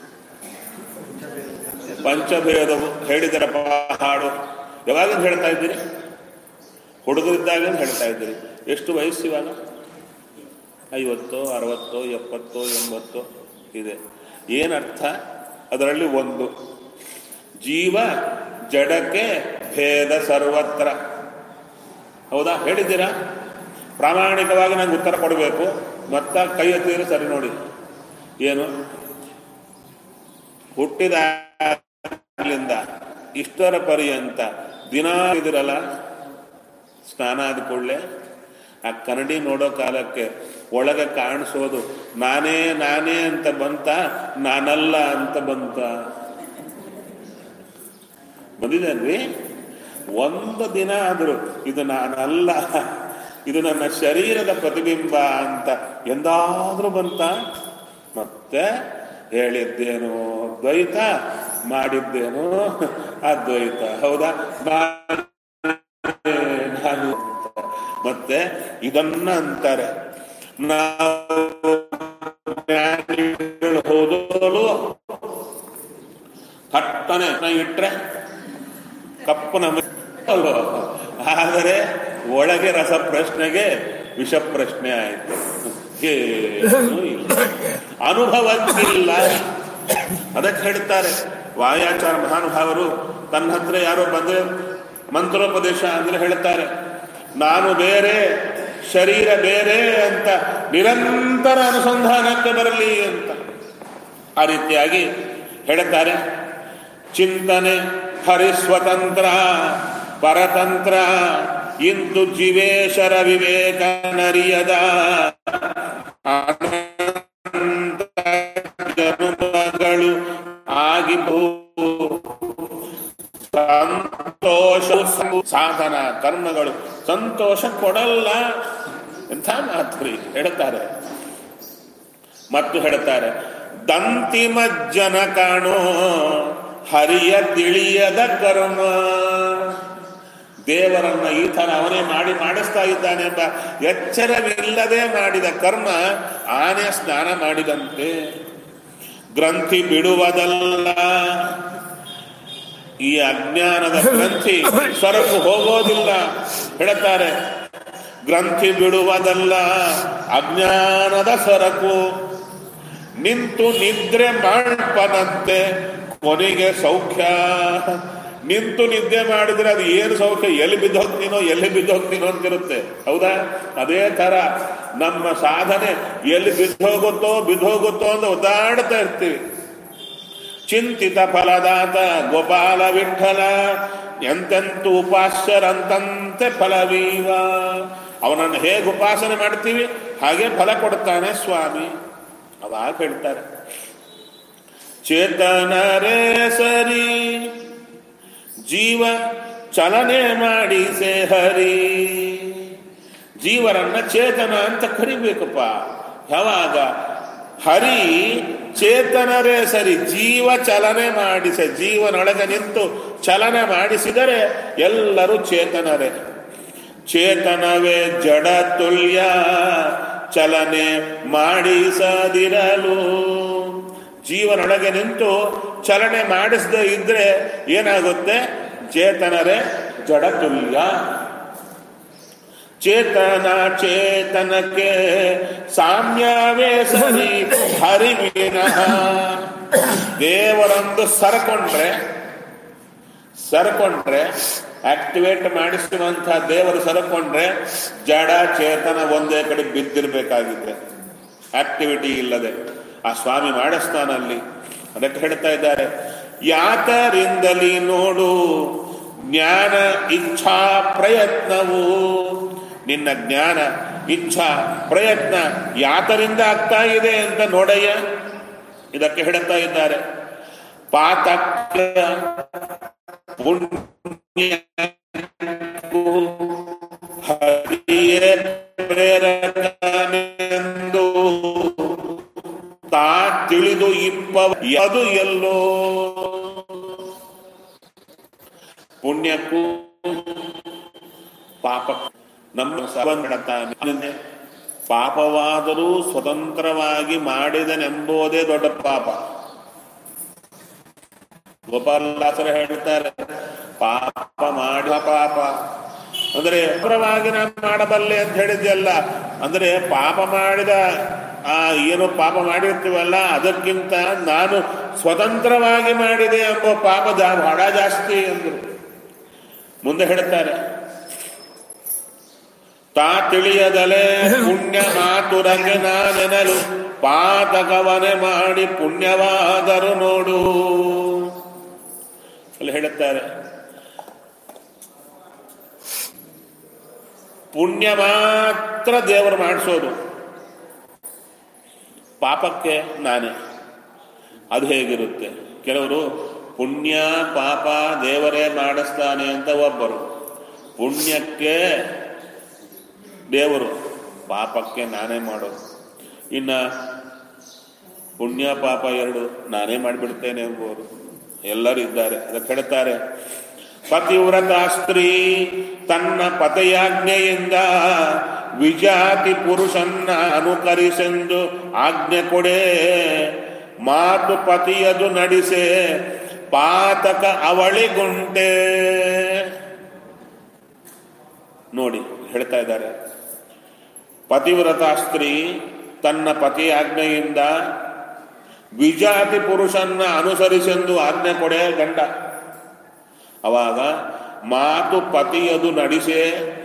ಪಂಚಭೇದವು ಹೇಳಿದರಪ್ಪ ಹಾಡು ಯಾವಾಗಿಂದ ಹೇಳ್ತಾ ಇದ್ದೀರಿ ಹುಡುಗರಿದ್ದಾಗ ಹೇಳ್ತಾ ಇದ್ದೀರಿ ಎಷ್ಟು ವಯಸ್ಸು ಇವಾಗ ಐವತ್ತು ಅರವತ್ತು ಎಪ್ಪತ್ತು ಎಂಬತ್ತು ಇದೆ ಏನರ್ಥ ಅದರಲ್ಲಿ ಒಂದು ಜೀವ ಜಡಕ್ಕೆ ಭೇದ ಸರ್ವತ್ರ ಹೌದಾ ಹೇಳಿದ್ದೀರಾ ಪ್ರಾಮಾಣಿಕವಾಗಿ ನಂಗೆ ಉತ್ತರ ಕೊಡಬೇಕು ಮತ್ತ ಕೈ ಎತ್ತಿದ್ರೆ ಸರಿ ನೋಡಿ ಏನು ಹುಟ್ಟಿದಾಗಲಿಂದ ಇಷ್ಟರ ಪರ್ಯಂತ ದಿನ ಇದಿರಲ್ಲ ಸ್ನಾನ ಆದ ಕೂಡಲೇ ಆ ಕನ್ನಡಿ ನೋಡೋ ಕಾಲಕ್ಕೆ ಒಳಗೆ ಕಾಣಿಸೋದು ನಾನೇ ನಾನೇ ಅಂತ ಬಂತ ನಾನಲ್ಲ ಅಂತ ಬಂತ ಬಂದಿದ್ದೇನ್ರಿ ಒಂದು ದಿನ ಆದರೂ ಇದು ನಾನಲ್ಲ ಇದು ನನ್ನ ಶರೀರದ ಪ್ರತಿಬಿಂಬ ಅಂತ ಎಂದಾದ್ರೂ ಬಂತ ಮತ್ತೆ ಹೇಳಿದ್ದೇನು ದ್ವೈತ ಮಾಡಿದ್ದೇನು ಅದ್ವೈತ ಹೌದಾ ನಾನು ನಾನು ಅಂತ. ಮತ್ತೆ ಇದನ್ನ ಅಂತಾರೆ ನಾವು ಜ್ಞಾನಿಗಳು ಹೋದಲು ಕಟ್ಟನೆ ಇಟ್ರೆ ಕಪ್ಪನ ಅಲ್ವೋ ಆದರೆ ಒಳಗೆ ರಸ ಪ್ರಶ್ನೆಗೆ ವಿಷ ಪ್ರಶ್ನೆ ಆಯಿತು ಏನೂ ಇಲ್ಲ ಅನುಭವಕ್ಕಿಲ್ಲ ಅದಕ್ಕೆ ಹೇಳ್ತಾರೆ ವಾಯಾಚಾರ ಮಹಾನುಭಾವರು ತನ್ನ ಹತ್ರ ಯಾರೋ ಬಂದ್ರೆ ಮಂತ್ರೋಪದೇಶ ಅಂದ್ರೆ ಹೇಳ್ತಾರೆ ನಾನು ಬೇರೆ ಶರೀರ ಬೇರೆ ಅಂತ ನಿರಂತರ ಅನುಸಂಧಾನಕ್ಕೆ ಬರಲಿ ಅಂತ ಆ ರೀತಿಯಾಗಿ ಹೇಳುತ್ತಾರೆ ಚಿಂತನೆ ಹರಿಸ್ವತಂತ್ರ ಪರತಂತ್ರ ಇಂದು ಜೀವೇಶರ ವಿವೇಕ ನರಿಯದ ಅನಂತ ಜನುಮಗಳು ಆಗಿಬೋ ಸಂತೋಷ ಸಾಧನ ಕರ್ಮಗಳು ಸಂತೋಷ ಕೊಡಲ್ಲ ಎಂಥ ಎಂಥ ಮಾತ್ರಿ ಹೇಳ್ತಾರೆ ಮತ್ತು ಹೇಳ್ತಾರೆ ದಂತಿಮಜ್ಜನ ಕಾಣೋ ಹರಿಯ ತಿಳಿಯದ ಕರ್ಮ ದೇವರನ್ನ ಈ ಥರ ಅವನೇ ಮಾಡಿ ಮಾಡಿಸ್ತಾ ಇದ್ದಾನೆ ಎಂಬ ಎಚ್ಚರವಿಲ್ಲದೆ ಮಾಡಿದ ಕರ್ಮ ಆನೆ ಸ್ನಾನ ಮಾಡಿದಂತೆ ಗ್ರಂಥಿ ಬಿಡುವುದಲ್ಲ ಈ ಅಜ್ಞಾನದ ಗ್ರಂಥಿ ಸರಕು ಹೋಗೋದಿಲ್ಲ ಹೇಳ್ತಾರೆ ಗ್ರಂಥಿ ಬಿಡುವುದಲ್ಲ ಅಜ್ಞಾನದ ಸರಕು ನಿಂತು ನಿದ್ರೆ ಮಾಡ್ಪನಂತೆ ಕೊನೆಗೆ ಸೌಖ್ಯ ನಿಂತು ನಿದ್ದೆ ಮಾಡಿದ್ರೆ ಅದು ಏನು ಸೌಖ್ಯ ಎಲ್ಲಿ ಬಿದ್ದು ಹೋಗ್ತೀನೋ ಎಲ್ಲಿ ಬಿದ್ದು ಹೋಗ್ತೀನೋ ಅಂತಿರುತ್ತೆ ಹೌದಾ ಅದೇ ತರ ನಮ್ಮ ಸಾಧನೆ ಎಲ್ಲಿ ಬಿದ್ದು ಹೋಗುತ್ತೋ ಬಿದ್ದು ಹೋಗುತ್ತೋ ಅಂತ ಒದ್ದಾಡ್ತಾ ಇರ್ತೀವಿ ಚಿಂತಿತ ಫಲದಾತ ಗೋಪಾಲ ವಿಠಲ ಎಂತೆಂತು ಉಪಾಸ್ಯರಂತಂತೆ ಫಲವೀವ ಅವನನ್ನು ಹೇಗೆ ಉಪಾಸನೆ ಮಾಡ್ತೀವಿ ಹಾಗೆ ಫಲ ಕೊಡ್ತಾನೆ ಸ್ವಾಮಿ ಅವಾಗ ಹೇಳ್ತಾರೆ ಚೇತನರೇ ಸರಿ ಜೀವ ಚಲನೆ ಮಾಡಿಸೆ ಹರಿ ಜೀವರನ್ನ ಚೇತನ ಅಂತ ಕರಿಬೇಕಪ್ಪ ಯಾವಾಗ ಹರಿ ಚೇತನರೇ ಸರಿ ಜೀವ ಚಲನೆ ಮಾಡಿಸೆ ಜೀವನೊಳಗೆ ನಿಂತು ಚಲನೆ ಮಾಡಿಸಿದರೆ ಎಲ್ಲರೂ ಚೇತನರೇ ಚೇತನವೇ ಜಡ ತುಲ್ಯ ಚಲನೆ ಮಾಡಿಸದಿರಲು ಜೀವನೊಳಗೆ ನಿಂತು ಚಲನೆ ಮಾಡಿಸದೇ ಇದ್ರೆ ಏನಾಗುತ್ತೆ ಚೇತನರೇ ಜಡ ತುಲ್ಯ ಚೇತನ ಚೇತನಕ್ಕೆ ಸಾಮ್ಯವೇ ಸರಿ ಹರಿವಿನಃ ದೇವರೊಂದು ಸರಕೊಂಡ್ರೆ ಸರಕೊಂಡ್ರೆ ಆಕ್ಟಿವೇಟ್ ಮಾಡಿಸುವಂತಹ ದೇವರು ಸರಕೊಂಡ್ರೆ ಜಡ ಚೇತನ ಒಂದೇ ಕಡೆ ಬಿದ್ದಿರ್ಬೇಕಾಗಿದೆ ಆಕ್ಟಿವಿಟಿ ಇಲ್ಲದೆ ಆ ಸ್ವಾಮಿ ಮಾಡಿಸ್ತಾನಲ್ಲಿ ಅದಕ್ಕೆ ಹೇಳ್ತಾ ಇದ್ದಾರೆ ಯಾತರಿಂದಲಿ ನೋಡು ಜ್ಞಾನ ಇಚ್ಛಾ ಪ್ರಯತ್ನವು ನಿನ್ನ ಜ್ಞಾನ ಇಚ್ಛಾ ಪ್ರಯತ್ನ ಯಾತರಿಂದ ಆಗ್ತಾ ಇದೆ ಅಂತ ನೋಡಯ್ಯ ಇದಕ್ಕೆ ಹೇಳ್ತಾ ಇದ್ದಾರೆ ಪಾತಕ ಪುಣ್ಯ ಹರಿಯೇ ಪ್ರೇರಕನೆಂದು ತಾ ತಿಳಿದು ಇಪ್ಪ ಅದು ಎಲ್ಲೋ ಪುಣ್ಯಕ್ಕೂ ಪಾಪ ನಮ್ಮ ಸಂಬಂಧತಾನೆ ಪಾಪವಾದರೂ ಸ್ವತಂತ್ರವಾಗಿ ಮಾಡಿದನೆಂಬುದೇ ದೊಡ್ಡ ಪಾಪ ಗೋಪಾಲದಾಸರು ಹೇಳ್ತಾರೆ ಪಾಪ ಮಾಡುವ ಪಾಪ ಅಂದ್ರೆ ಪರವಾಗಿ ನಾನು ಮಾಡಬಲ್ಲೆ ಅಂತ ಹೇಳಿದ್ದೆಲ್ಲ ಅಂದ್ರೆ ಪಾಪ ಮಾಡಿದ ಆ ಏನು ಪಾಪ ಮಾಡಿರ್ತೀವಲ್ಲ ಅದಕ್ಕಿಂತ ನಾನು ಸ್ವತಂತ್ರವಾಗಿ ಮಾಡಿದೆ ಎಂಬ ಪಾಪ ಜಾ ಬಹಳ ಜಾಸ್ತಿ ಎಂದರು ಮುಂದೆ ಹೇಳ್ತಾರೆ ತಾ ತಿಳಿಯದಲೆ ಪುಣ್ಯ ಮಾತುರಗೆ ನಾನೆನಲು ಪಾತಕವನೆ ಮಾಡಿ ಪುಣ್ಯವಾದರು ನೋಡು ಅಲ್ಲಿ ಹೇಳುತ್ತಾರೆ ಪುಣ್ಯ ಮಾತ್ರ ದೇವರು ಮಾಡಿಸೋದು ಪಾಪಕ್ಕೆ ನಾನೇ ಅದು ಹೇಗಿರುತ್ತೆ ಕೆಲವರು ಪುಣ್ಯ ಪಾಪ ದೇವರೇ ಮಾಡಿಸ್ತಾನೆ ಅಂತ ಒಬ್ಬರು ಪುಣ್ಯಕ್ಕೆ ದೇವರು ಪಾಪಕ್ಕೆ ನಾನೇ ಮಾಡೋದು ಇನ್ನ ಪುಣ್ಯ ಪಾಪ ಎರಡು ನಾನೇ ಮಾಡಿಬಿಡ್ತೇನೆ ಎಂಬುವರು ಎಲ್ಲರೂ ಇದ್ದಾರೆ ಅದಕ್ಕೆ ಹೇಳ್ತಾರೆ ಪತಿವ್ರತ ಸ್ತ್ರೀ ತನ್ನ ಪತೆಯಾಜ್ಞೆಯಿಂದ ವಿಜಾತಿ ಪುರುಷನ್ನ ಅನುಕರಿಸೆಂದು ಆಜ್ಞೆ ಕೊಡೆ ಮಾತು ಪತಿಯದು ನಡೆಸೆ ಪಾತಕ ಅವಳಿಗುಂಟೆ ನೋಡಿ ಹೇಳ್ತಾ ಇದ್ದಾರೆ ಪತಿವ್ರತ ಸ್ತ್ರೀ ತನ್ನ ಪತಿ ಆಜ್ಞೆಯಿಂದ ವಿಜಾತಿ ಪುರುಷನ್ನ ಅನುಸರಿಸೆಂದು ಆಜ್ಞೆ ಕೊಡೆ ಗಂಡ ಅವಾಗ ಮಾತು ಪತಿಯದು ನಡೆಸೆ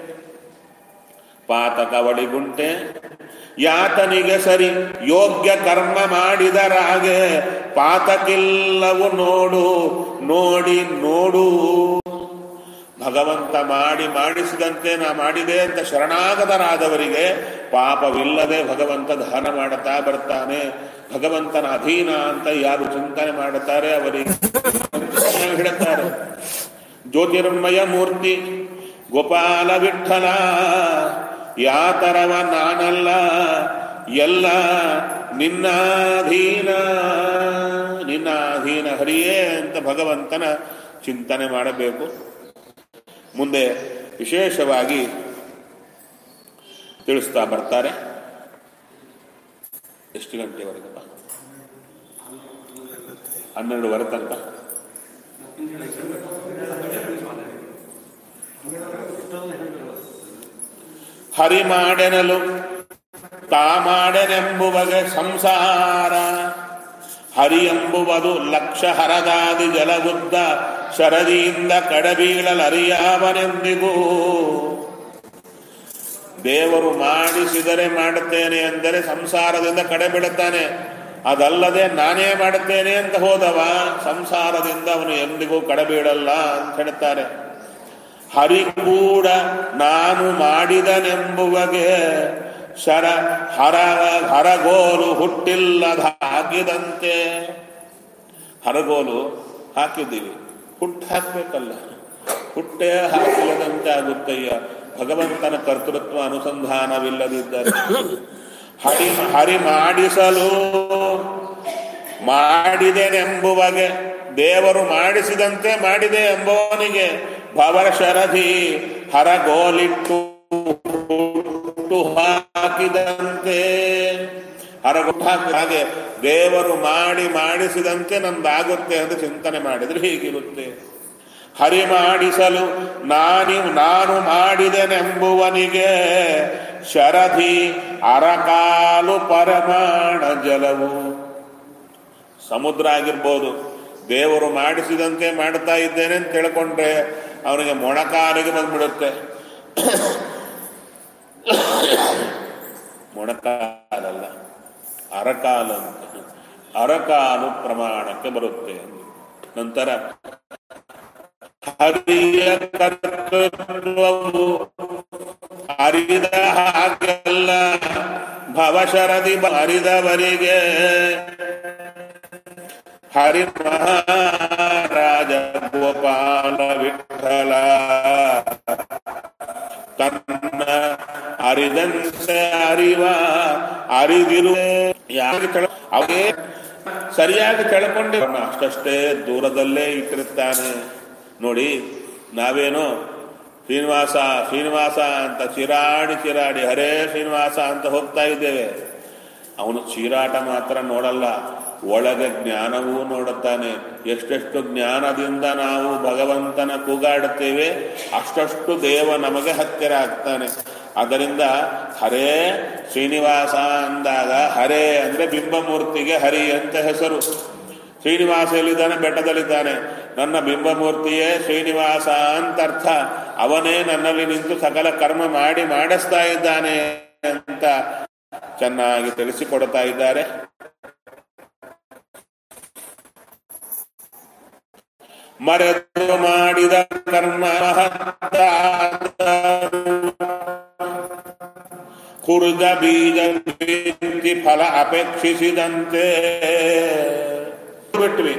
ಪಾತಕವಳಿಗುಂಟೆ ಯಾತನಿಗೆ ಸರಿ ಯೋಗ್ಯ ಕರ್ಮ ಮಾಡಿದರಾಗೆ ಪಾತಕಿಲ್ಲವು ನೋಡು ನೋಡಿ ನೋಡು ಭಗವಂತ ಮಾಡಿ ಮಾಡಿಸಿದಂತೆ ನಾ ಮಾಡಿದೆ ಅಂತ ಶರಣಾಗತರಾದವರಿಗೆ ಪಾಪವಿಲ್ಲದೆ ಭಗವಂತ ದಾನ ಮಾಡುತ್ತಾ ಬರ್ತಾನೆ ಭಗವಂತನ ಅಧೀನ ಅಂತ ಯಾರು ಚಿಂತನೆ ಮಾಡುತ್ತಾರೆ ಅವರಿಗೆ ಹೇಳುತ್ತಾರೆ ಜ್ಯೋತಿರ್ಮಯ ಮೂರ್ತಿ ಗೋಪಾಲ ವಿಠಲ ಯಾತರವ ನಾನಲ್ಲ ಎಲ್ಲ ನಿನ್ನಾಧೀನ ನಿನ್ನಾಧೀನ ಹರಿಯೇ ಅಂತ ಭಗವಂತನ ಚಿಂತನೆ ಮಾಡಬೇಕು ಮುಂದೆ ವಿಶೇಷವಾಗಿ ತಿಳಿಸ್ತಾ ಬರ್ತಾರೆ ಎಷ್ಟು ಗಂಟೆವರೆಗಪ್ಪ ಹನ್ನೆರಡುವರೆ ತನಕ ಹರಿ ಮಾಡೆನಲು ತಾ ಮಾಡೆನೆಂಬುವಗೆ ಸಂಸಾರ ಹರಿ ಎಂಬುವುದು ಲಕ್ಷ ಹರದಾದಿ ಜಲಗುದ್ದ ಶರದಿಯಿಂದ ಕಡಬೀಳಲರಿಯಾವನೆಂದಿಗೂ ದೇವರು ಮಾಡಿಸಿದರೆ ಮಾಡುತ್ತೇನೆ ಎಂದರೆ ಸಂಸಾರದಿಂದ ಕಡೆಬಿಡುತ್ತಾನೆ ಅದಲ್ಲದೆ ನಾನೇ ಮಾಡುತ್ತೇನೆ ಅಂತ ಹೋದವ ಸಂಸಾರದಿಂದ ಅವನು ಎಂದಿಗೂ ಕಡೆಬೀಳಲ್ಲ ಅಂತ ಹೇಳ್ತಾರೆ ಹರಿ ಕೂಡ ನಾನು ಮಾಡಿದನೆಂಬುವಗೆ ಶರ ಹರ ಹರಗೋಲು ಹುಟ್ಟಿಲ್ಲದ ಹಾಕಿದಂತೆ ಹರಗೋಲು ಹಾಕಿದ್ದೀವಿ ಹುಟ್ಟು ಹಾಕ್ಬೇಕಲ್ಲ ಹುಟ್ಟೇ ಹಾಕಿಲ್ಲದಂತೆ ಆಗುತ್ತಯ್ಯ ಭಗವಂತನ ಕರ್ತೃತ್ವ ಅನುಸಂಧಾನವಿಲ್ಲದಿದ್ದರೆ ಹರಿ ಹರಿ ಮಾಡಿಸಲು ಮಾಡಿದೆನೆಂಬುವಗೆ ದೇವರು ಮಾಡಿಸಿದಂತೆ ಮಾಡಿದೆ ಎಂಬುವನಿಗೆ ಭವರ ಶರಧಿ ಹರಗೋಲಿಟ್ಟು ಹುಟ್ಟು ಹಾಕಿದಂತೆ ಹರಗೊಟ್ಟು ಹಾಕಿ ಹಾಗೆ ದೇವರು ಮಾಡಿ ಮಾಡಿಸಿದಂತೆ ನಂದಾಗುತ್ತೆ ಅಂತ ಚಿಂತನೆ ಮಾಡಿದ್ರೆ ಹೀಗಿರುತ್ತೆ ಹರಿ ಮಾಡಿಸಲು ನಾನಿ ನಾನು ಮಾಡಿದೆನೆಂಬುವನಿಗೆ ಶರಧಿ ಅರಕಾಲು ಪರಮಾಣ ಜಲವು ಸಮುದ್ರ ಆಗಿರ್ಬೋದು ದೇವರು ಮಾಡಿಸಿದಂತೆ ಮಾಡ್ತಾ ಇದ್ದೇನೆ ಅಂತ ತಿಳ್ಕೊಂಡ್ರೆ ಅವನಿಗೆ ಮೊಣಕಾಲಿಗೆ ಬಂದ್ಬಿಡುತ್ತೆ ಮೊಣಕಾಲಲ್ಲ ಅರಕಾಲು ಅಂತ ಅರಕಾಲು ಪ್ರಮಾಣಕ್ಕೆ ಬರುತ್ತೆ ನಂತರ ಹರಿಯ ಕರ್ತೃತ್ವವು ಅರಿದ ಹಾಗೆಲ್ಲ ಭವಶರದಿ ಅರಿದವರಿಗೆ ಹರಿ ಮಹಾರಾಜ ಗೋಪಾಲ ವಿಠಲ ತನ್ನ ಅರಿದಂತೆ ಅರಿವ ಅರಿದಿರು ಯಾಕೆ ತಿಳ ಅವೇ ಸರಿಯಾಗಿ ತಿಳ್ಕೊಂಡೆ ಅಷ್ಟಷ್ಟೇ ದೂರದಲ್ಲೇ ಇಟ್ಟಿರ್ತಾನೆ ನೋಡಿ ನಾವೇನೋ ಶ್ರೀನಿವಾಸ ಶ್ರೀನಿವಾಸ ಅಂತ ಚಿರಾಡಿ ಚಿರಾಡಿ ಹರೇ ಶ್ರೀನಿವಾಸ ಅಂತ ಹೋಗ್ತಾ ಇದ್ದೇವೆ ಅವನು ಚೀರಾಟ ಮಾತ್ರ ನೋಡಲ್ಲ ಒಳಗೆ ಜ್ಞಾನವೂ ನೋಡುತ್ತಾನೆ ಎಷ್ಟೆಷ್ಟು ಜ್ಞಾನದಿಂದ ನಾವು ಭಗವಂತನ ಕೂಗಾಡುತ್ತೇವೆ ಅಷ್ಟಷ್ಟು ದೇವ ನಮಗೆ ಹತ್ತಿರ ಆಗ್ತಾನೆ ಅದರಿಂದ ಹರೇ ಶ್ರೀನಿವಾಸ ಅಂದಾಗ ಹರೇ ಅಂದ್ರೆ ಬಿಂಬಮೂರ್ತಿಗೆ ಹರಿ ಅಂತ ಹೆಸರು ಶ್ರೀನಿವಾಸ ಎಲ್ಲಿದ್ದಾನೆ ಬೆಟ್ಟದಲ್ಲಿದ್ದಾನೆ ನನ್ನ ಬಿಂಬಮೂರ್ತಿಯೇ ಶ್ರೀನಿವಾಸ ಅಂತ ಅರ್ಥ ಅವನೇ ನನ್ನಲ್ಲಿ ನಿಂತು ಸಕಲ ಕರ್ಮ ಮಾಡಿ ಮಾಡಿಸ್ತಾ ಇದ್ದಾನೆ ಅಂತ ಚೆನ್ನಾಗಿ ತಿಳಿಸಿಕೊಡ್ತಾ ಇದ್ದಾರೆ ಮರೆತು ಮಾಡಿದ ಕರ್ಮ ಕುರುದ ಬೀಜ ಬಿತ್ತಿ ಫಲ ಅಪೇಕ್ಷಿಸಿದಂತೆ ಬಿಟ್ವಿ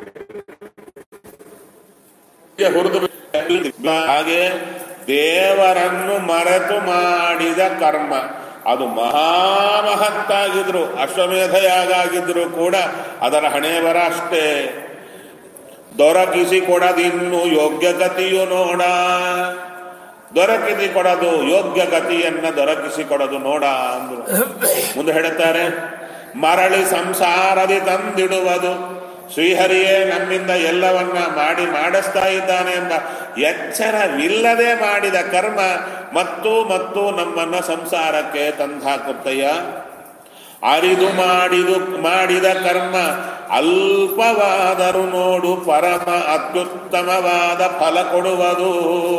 ಹುರಿದು ಹಾಗೆ ದೇವರನ್ನು ಮರೆತು ಮಾಡಿದ ಕರ್ಮ ಅದು ಮಹಾಮಹತ್ತಾಗಿದ್ರು ಅಶ್ವಮೇಧಯಾಗಿದ್ರು ಕೂಡ ಅದರ ಹಣೆ ಬರ ಅಷ್ಟೇ ದೊರಕಿಸಿ ಕೊಡದಿನ್ನು ಯೋಗ್ಯ ಗತಿಯು ನೋಡ ದೊರಕಿಸಿ ಕೊಡದು ಯೋಗ್ಯ ಗತಿಯನ್ನ ದೊರಕಿಸಿ ಕೊಡದು ನೋಡ ಅಂದ್ರು ಮುಂದೆ ಹೇಳುತ್ತಾರೆ ಮರಳಿ ಸಂಸಾರದಿ ತಂದಿಡುವುದು ಶ್ರೀಹರಿಯೇ ನಮ್ಮಿಂದ ಎಲ್ಲವನ್ನ ಮಾಡಿ ಮಾಡಿಸ್ತಾ ಇದ್ದಾನೆ ಎಂಬ ಎಚ್ಚರವಿಲ್ಲದೆ ಮಾಡಿದ ಕರ್ಮ ಮತ್ತು ಮತ್ತು ನಮ್ಮನ್ನ ಸಂಸಾರಕ್ಕೆ ತಂದಾಕುತ್ತಯ್ಯ ಅರಿದು ಮಾಡಿದು ಮಾಡಿದ ಕರ್ಮ ಅಲ್ಪವಾದರೂ ನೋಡು ಪರಮ ಅತ್ಯುತ್ತಮವಾದ ಫಲ ಕೊಡುವುದು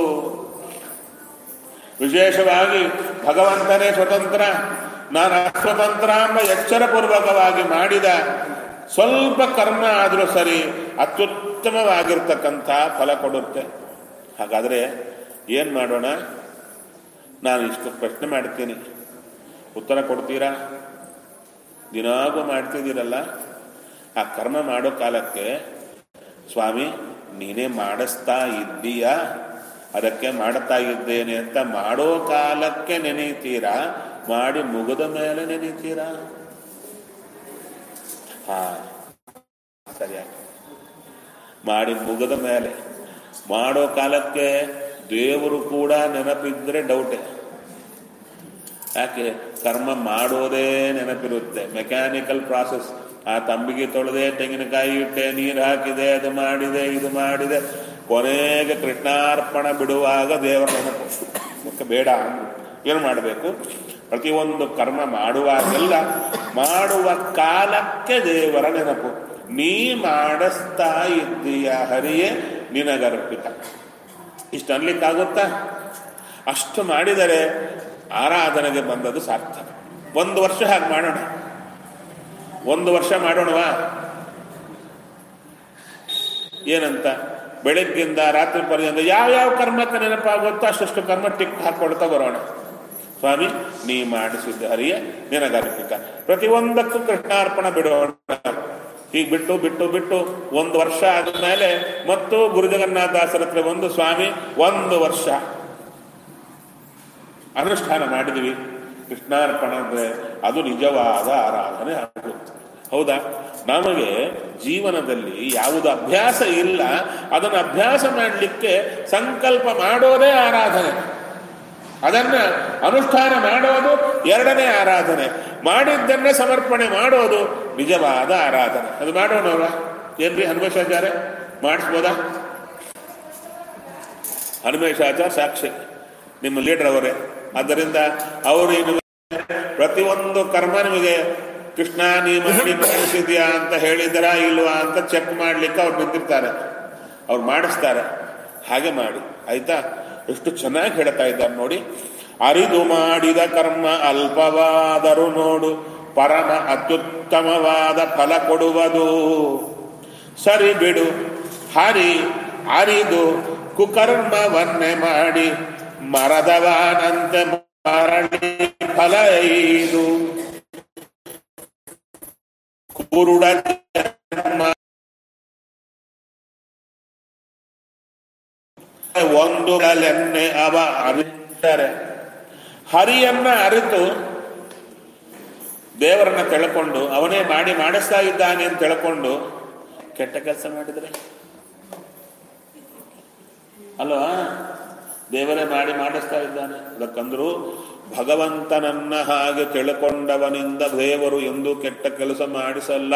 ವಿಶೇಷವಾಗಿ ಭಗವಂತನೇ ಸ್ವತಂತ್ರ ನಾನು ಅಸ್ವತಂತ್ರ ಎಂಬ ಎಚ್ಚರಪೂರ್ವಕವಾಗಿ ಮಾಡಿದ ಸ್ವಲ್ಪ ಕರ್ಮ ಆದರೂ ಸರಿ ಅತ್ಯುತ್ತಮವಾಗಿರ್ತಕ್ಕಂಥ ಫಲ ಕೊಡುತ್ತೆ ಹಾಗಾದರೆ ಏನು ಮಾಡೋಣ ನಾನು ಇಷ್ಟು ಪ್ರಶ್ನೆ ಮಾಡ್ತೀನಿ ಉತ್ತರ ಕೊಡ್ತೀರಾ ದಿನಾಗೂ ಮಾಡ್ತಿದ್ದೀರಲ್ಲ ಆ ಕರ್ಮ ಮಾಡೋ ಕಾಲಕ್ಕೆ ಸ್ವಾಮಿ ನೀನೇ ಮಾಡಿಸ್ತಾ ಇದ್ದೀಯಾ ಅದಕ್ಕೆ ಮಾಡ್ತಾ ಇದ್ದೇನೆ ಅಂತ ಮಾಡೋ ಕಾಲಕ್ಕೆ ನೆನೀತೀರಾ ಮಾಡಿ ಮುಗಿದ ಮೇಲೆ ನೆನೀತೀರಾ ಹಾ ಸರಿಯಾಗಿ ಮಾಡಿ ಮುಗಿದ ಮೇಲೆ ಮಾಡೋ ಕಾಲಕ್ಕೆ ದೇವರು ಕೂಡ ನೆನಪಿದ್ರೆ ಡೌಟೆ ಯಾಕೆ ಕರ್ಮ ಮಾಡೋದೇ ನೆನಪಿರುತ್ತೆ ಮೆಕ್ಯಾನಿಕಲ್ ಪ್ರಾಸೆಸ್ ಆ ತಂಬಿಗೆ ತೊಳೆದೆ ತೆಂಗಿನಕಾಯಿ ಇಟ್ಟೆ ನೀರು ಹಾಕಿದೆ ಅದು ಮಾಡಿದೆ ಇದು ಮಾಡಿದೆ ಕೊನೆಗೆ ಕೃಷ್ಣಾರ್ಪಣ ಬಿಡುವಾಗ ದೇವರ ನೆನಪು ಮತ್ತೆ ಬೇಡ ಏನು ಮಾಡಬೇಕು ಪ್ರತಿಯೊಂದು ಕರ್ಮ ಮಾಡುವಾಗೆಲ್ಲ ಮಾಡುವ ಕಾಲಕ್ಕೆ ದೇವರ ನೆನಪು ನೀ ಮಾಡಿಸ್ತಾ ಇದ್ದೀಯ ಹರಿಯೇ ನಿನಗರ್ಪಿತ ಇಷ್ಟು ಅನ್ಲಿಕ್ಕಾಗುತ್ತಾ ಅಷ್ಟು ಮಾಡಿದರೆ ಆರಾಧನೆಗೆ ಬಂದದ್ದು ಸಾರ್ಥಕ ಒಂದು ವರ್ಷ ಹಾಗೆ ಮಾಡೋಣ ಒಂದು ವರ್ಷ ಮಾಡೋಣವಾ ಏನಂತ ಬೆಳಗ್ಗಿಂದ ರಾತ್ರಿ ಪರ್ಯಂತ ಯಾವ್ಯಾವ ಕರ್ಮಕ್ಕೆ ನೆನಪಾಗುತ್ತೋ ಅಷ್ಟು ಕರ್ಮ ಟಿಕ್ ಹಾಕೊಳ್ತಾ ಬರೋಣ ಸ್ವಾಮಿ ನೀ ಮಾಡಿಸಿದ್ದ ಹರಿಯ ನಿನಗರ್ಪಿತ ಪ್ರತಿಯೊಂದಕ್ಕೂ ಕೃಷ್ಣಾರ್ಪಣ ಬಿಡೋಣ ಹೀಗೆ ಬಿಟ್ಟು ಬಿಟ್ಟು ಬಿಟ್ಟು ಒಂದು ವರ್ಷ ಆದ್ಮೇಲೆ ಮತ್ತು ಗುರುಜಗನ್ನಾಥದಾಸರ ಹತ್ರ ಬಂದು ಸ್ವಾಮಿ ಒಂದು ವರ್ಷ ಅನುಷ್ಠಾನ ಮಾಡಿದ್ವಿ ಕೃಷ್ಣಾರ್ಪಣ ಅಂದ್ರೆ ಅದು ನಿಜವಾದ ಆರಾಧನೆ ಆಗುತ್ತೆ ಹೌದಾ ನಮಗೆ ಜೀವನದಲ್ಲಿ ಯಾವುದು ಅಭ್ಯಾಸ ಇಲ್ಲ ಅದನ್ನು ಅಭ್ಯಾಸ ಮಾಡಲಿಕ್ಕೆ ಸಂಕಲ್ಪ ಮಾಡೋದೇ ಆರಾಧನೆ ಅದನ್ನ ಅನುಷ್ಠಾನ ಮಾಡೋದು ಎರಡನೇ ಆರಾಧನೆ ಮಾಡಿದ್ದನ್ನೇ ಸಮರ್ಪಣೆ ಮಾಡೋದು ನಿಜವಾದ ಆರಾಧನೆ ಅದು ಮಾಡೋಣವ ಏನ್ರಿ ಹನುಮೇಶಾಚಾರ್ಯ ಮಾಡಿಸ್ಬೋದಾ ಹನುಮೇಶಾಚಾರ್ಯ ಸಾಕ್ಷಿ ನಿಮ್ಮ ಲೀಡರ್ ಅವರೇ ಆದ್ದರಿಂದ ಅವರು ನಿಮಗೆ ಪ್ರತಿಯೊಂದು ಕರ್ಮ ನಿಮಗೆ ಕೃಷ್ಣ ನೀ ಮಾಡಿ ಮಾಡಿಸಿದ್ಯಾ ಅಂತ ಹೇಳಿದರಾ ಇಲ್ವಾ ಅಂತ ಚೆಕ್ ಮಾಡ್ಲಿಕ್ಕೆ ಅವ್ರು ನಿಂತಿರ್ತಾರೆ ಅವ್ರು ಮಾಡಿಸ್ತಾರೆ ಹಾಗೆ ಮಾಡಿ ಆಯ್ತಾ ಎಷ್ಟು ಚೆನ್ನಾಗಿ ಹೇಳ್ತಾ ಇದ್ದಾರೆ ನೋಡಿ ಅರಿದು ಮಾಡಿದ ಕರ್ಮ ಅಲ್ಪವಾದರೂ ನೋಡು ಪರಮ ಅತ್ಯುತ್ತಮವಾದ ಫಲ ಕೊಡುವುದು ಸರಿ ಬಿಡು ಹರಿ ಅರಿದು ಕುಕರ್ಮವನ್ನೇ ಮಾಡಿ ಮರದವಾನಂತೆ ಮರಳಿ ಫಲ ಇದು ಕುರುಡ ಜನ್ಮ ಒಂದು ಲೆನ್ನೆ ಅವ ಅರಿತಾರೆ ಹರಿಯನ್ನ ಅರಿತು ದೇವರನ್ನ ತಿಳ್ಕೊಂಡು ಅವನೇ ಮಾಡಿ ಮಾಡಿಸ್ತಾ ಇದ್ದಾನೆ ಅಂತ ತಿಳ್ಕೊಂಡು ಕೆಟ್ಟ ಕೆಲಸ ಮಾಡಿದ್ರೆ ಅಲ್ವಾ ದೇವರೇ ಮಾಡಿ ಮಾಡಿಸ್ತಾ ಇದ್ದಾನೆ ಅದಕ್ಕಂದ್ರು ಭಗವಂತನನ್ನ ಹಾಗೆ ತಿಳ್ಕೊಂಡವನಿಂದ ದೇವರು ಎಂದು ಕೆಟ್ಟ ಕೆಲಸ ಮಾಡಿಸಲ್ಲ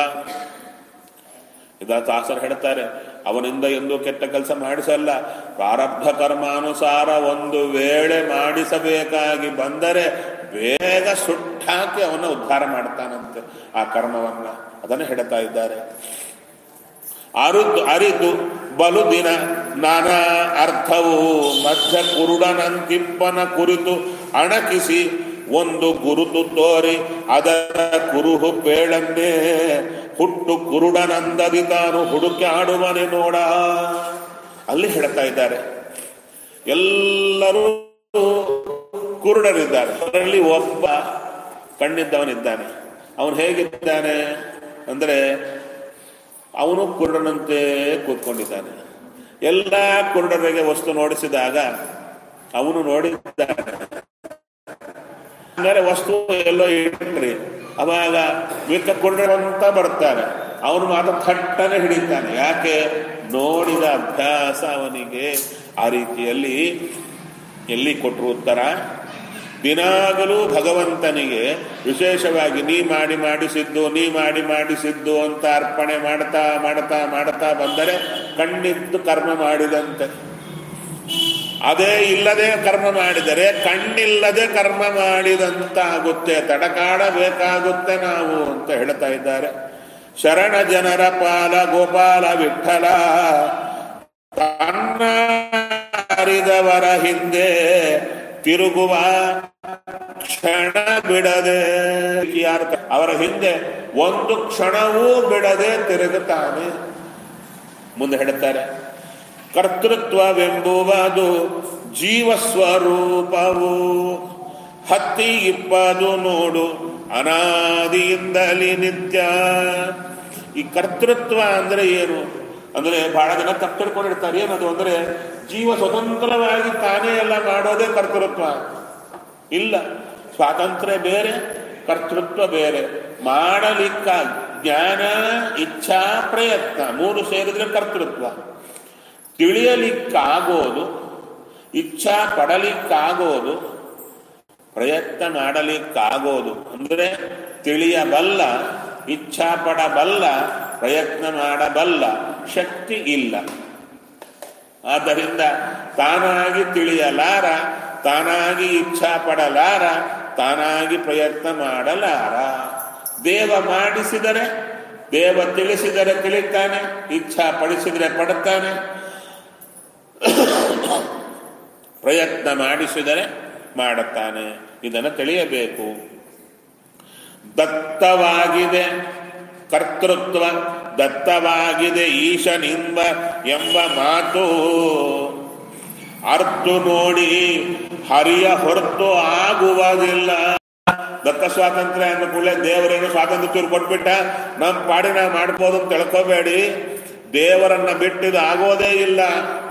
ಇದ ದಾಸರು ಹೇಳ್ತಾರೆ ಅವನಿಂದ ಎಂದು ಕೆಟ್ಟ ಕೆಲಸ ಮಾಡಿಸಲ್ಲ ಪ್ರಾರಬ್ಧ ಕರ್ಮಾನುಸಾರ ಒಂದು ವೇಳೆ ಮಾಡಿಸಬೇಕಾಗಿ ಬಂದರೆ ಬೇಗ ಸುಟ್ಟಾಕಿ ಅವನ ಉದ್ಧಾರ ಮಾಡ್ತಾನಂತೆ ಆ ಕರ್ಮವನ್ನ ಅದನ್ನು ಹೇಳ್ತಾ ಇದ್ದಾರೆ ಅರುದ್ ಅರಿದು ಬಲು ದಿನ ನಾನಾ ಅರ್ಥವು ಮಧ್ಯ ಕುರುಡನಂತಿಪ್ಪನ ಕುರಿತು ಅಣಕಿಸಿ ಒಂದು ಗುರುತು ತೋರಿ ಅದರ ಕುರುಹು ಪೇಳನ್ನೇ ಹುಟ್ಟು ಕುರುಡನಂದದಿ ತಾನು ಹುಡುಕಿ ಆಡುವನೆ ನೋಡ ಅಲ್ಲಿ ಹೇಳ್ತಾ ಇದ್ದಾರೆ ಎಲ್ಲರೂ ಕುರುಡರಿದ್ದಾರೆ ಅದರಲ್ಲಿ ಒಬ್ಬ ಕಣ್ಣಿದ್ದವನಿದ್ದಾನೆ ಅವನು ಹೇಗಿದ್ದಾನೆ ಅಂದ್ರೆ ಅವನು ಕುರುಡನಂತೆ ಕೂತ್ಕೊಂಡಿದ್ದಾನೆ ಎಲ್ಲ ಕುರುಡರಿಗೆ ವಸ್ತು ನೋಡಿಸಿದಾಗ ಅವನು ನೋಡಿದ್ದಾನೆ ಅಂದರೆ ವಸ್ತು ಎಲ್ಲೋ ಇಟ್ರಿ ಅವಾಗ ಮಿಕ್ಕ ಕುರುಡರಂತ ಬರ್ತಾನೆ ಅವನು ಮಾತ್ರ ಥಟ್ಟನೆ ಹಿಡಿತಾನೆ ಯಾಕೆ ನೋಡಿದ ಅಭ್ಯಾಸ ಅವನಿಗೆ ಆ ರೀತಿಯಲ್ಲಿ ಎಲ್ಲಿ ಕೊಟ್ಟರು ಉತ್ತರ ದಿನಾಗಲೂ ಭಗವಂತನಿಗೆ ವಿಶೇಷವಾಗಿ ನೀ ಮಾಡಿ ಮಾಡಿಸಿದ್ದು ನೀ ಮಾಡಿ ಮಾಡಿಸಿದ್ದು ಅಂತ ಅರ್ಪಣೆ ಮಾಡ್ತಾ ಮಾಡ್ತಾ ಮಾಡ್ತಾ ಬಂದರೆ ಕಣ್ಣಿದ್ದು ಕರ್ಮ ಮಾಡಿದಂತೆ ಅದೇ ಇಲ್ಲದೆ ಕರ್ಮ ಮಾಡಿದರೆ ಕಣ್ಣಿಲ್ಲದೆ ಕರ್ಮ ಮಾಡಿದಂತಾಗುತ್ತೆ ತಡಕಾಡಬೇಕಾಗುತ್ತೆ ನಾವು ಅಂತ ಹೇಳ್ತಾ ಇದ್ದಾರೆ ಶರಣ ಜನರ ಪಾಲ ಗೋಪಾಲ ವಿಠಲ ತನ್ನ ಅರಿದವರ ಹಿಂದೆ ತಿರುಗುವ ಕ್ಷಣ ಬಿಡದೆ ಯಾರು ಅವರ ಹಿಂದೆ ಒಂದು ಕ್ಷಣವೂ ಬಿಡದೆ ತಿರುಗುತ್ತಾನೆ ಮುಂದೆ ಹೇಳುತ್ತಾರೆ ಕರ್ತೃತ್ವವೆಂಬುವುದು ಜೀವಸ್ವರೂಪವು ಹತ್ತಿ ಇಪ್ಪದು ನೋಡು ಅನಾದಿಯಿಂದಲೇ ನಿತ್ಯ ಈ ಕರ್ತೃತ್ವ ಅಂದ್ರೆ ಏನು ಅಂದ್ರೆ ಬಹಳ ಜನ ತಪ್ಪು ತಿಳ್ಕೊಂಡಿರ್ತಾರೆ ಏನದು ಅಂದ್ರೆ ಜೀವ ಸ್ವತಂತ್ರವಾಗಿ ತಾನೇ ಎಲ್ಲ ಮಾಡೋದೇ ಕರ್ತೃತ್ವ ಇಲ್ಲ ಸ್ವಾತಂತ್ರ್ಯ ಬೇರೆ ಕರ್ತೃತ್ವ ಬೇರೆ ಮಾಡಲಿಕ್ಕ ಜ್ಞಾನ ಇಚ್ಛಾ ಪ್ರಯತ್ನ ಮೂರು ಸೇರಿದ್ರೆ ಕರ್ತೃತ್ವ ತಿಳಿಯಲಿಕ್ಕಾಗೋದು ಇಚ್ಛಾ ಪಡಲಿಕ್ಕಾಗೋದು ಪ್ರಯತ್ನ ಮಾಡಲಿಕ್ಕಾಗೋದು ಅಂದರೆ ತಿಳಿಯಬಲ್ಲ ಇಚ್ಛಾ ಪಡಬಲ್ಲ ಪ್ರಯತ್ನ ಮಾಡಬಲ್ಲ ಶಕ್ತಿ ಇಲ್ಲ ಆದ್ದರಿಂದ ತಾನಾಗಿ ತಿಳಿಯಲಾರ ತಾನಾಗಿ ಇಚ್ಛಾ ಪಡಲಾರ ತಾನಾಗಿ ಪ್ರಯತ್ನ ಮಾಡಲಾರ ದೇವ ಮಾಡಿಸಿದರೆ ದೇವ ತಿಳಿಸಿದರೆ ತಿಳಿತಾನೆ ಇಚ್ಛಾ ಪಡಿಸಿದರೆ ಪಡುತ್ತಾನೆ ಪ್ರಯತ್ನ ಮಾಡಿಸಿದರೆ ಮಾಡುತ್ತಾನೆ ಇದನ್ನು ತಿಳಿಯಬೇಕು ದತ್ತವಾಗಿದೆ ಕರ್ತೃತ್ವ ದತ್ತವಾಗಿದೆ ಈಶನಿಂಬ ಎಂಬ ಮಾತು ಅರ್ಥ ನೋಡಿ ಹರಿಯ ಹೊರತು ಆಗುವುದಿಲ್ಲ ದತ್ತ ಸ್ವಾತಂತ್ರ್ಯ ಅಂದ ಕೂಡಲೇ ದೇವರೇನು ಸ್ವಾತಂತ್ರ್ಯ ಚೂರು ಕೊಟ್ಬಿಟ್ಟ ನಮ್ಮ ಪಾಡಿನ ಮಾಡ್ಬೋದು ಅಂತ ತಿಳ್ಕೋಬೇಡಿ ದೇವರನ್ನ ಬಿಟ್ಟಿದ್ದು ಆಗೋದೇ ಇಲ್ಲ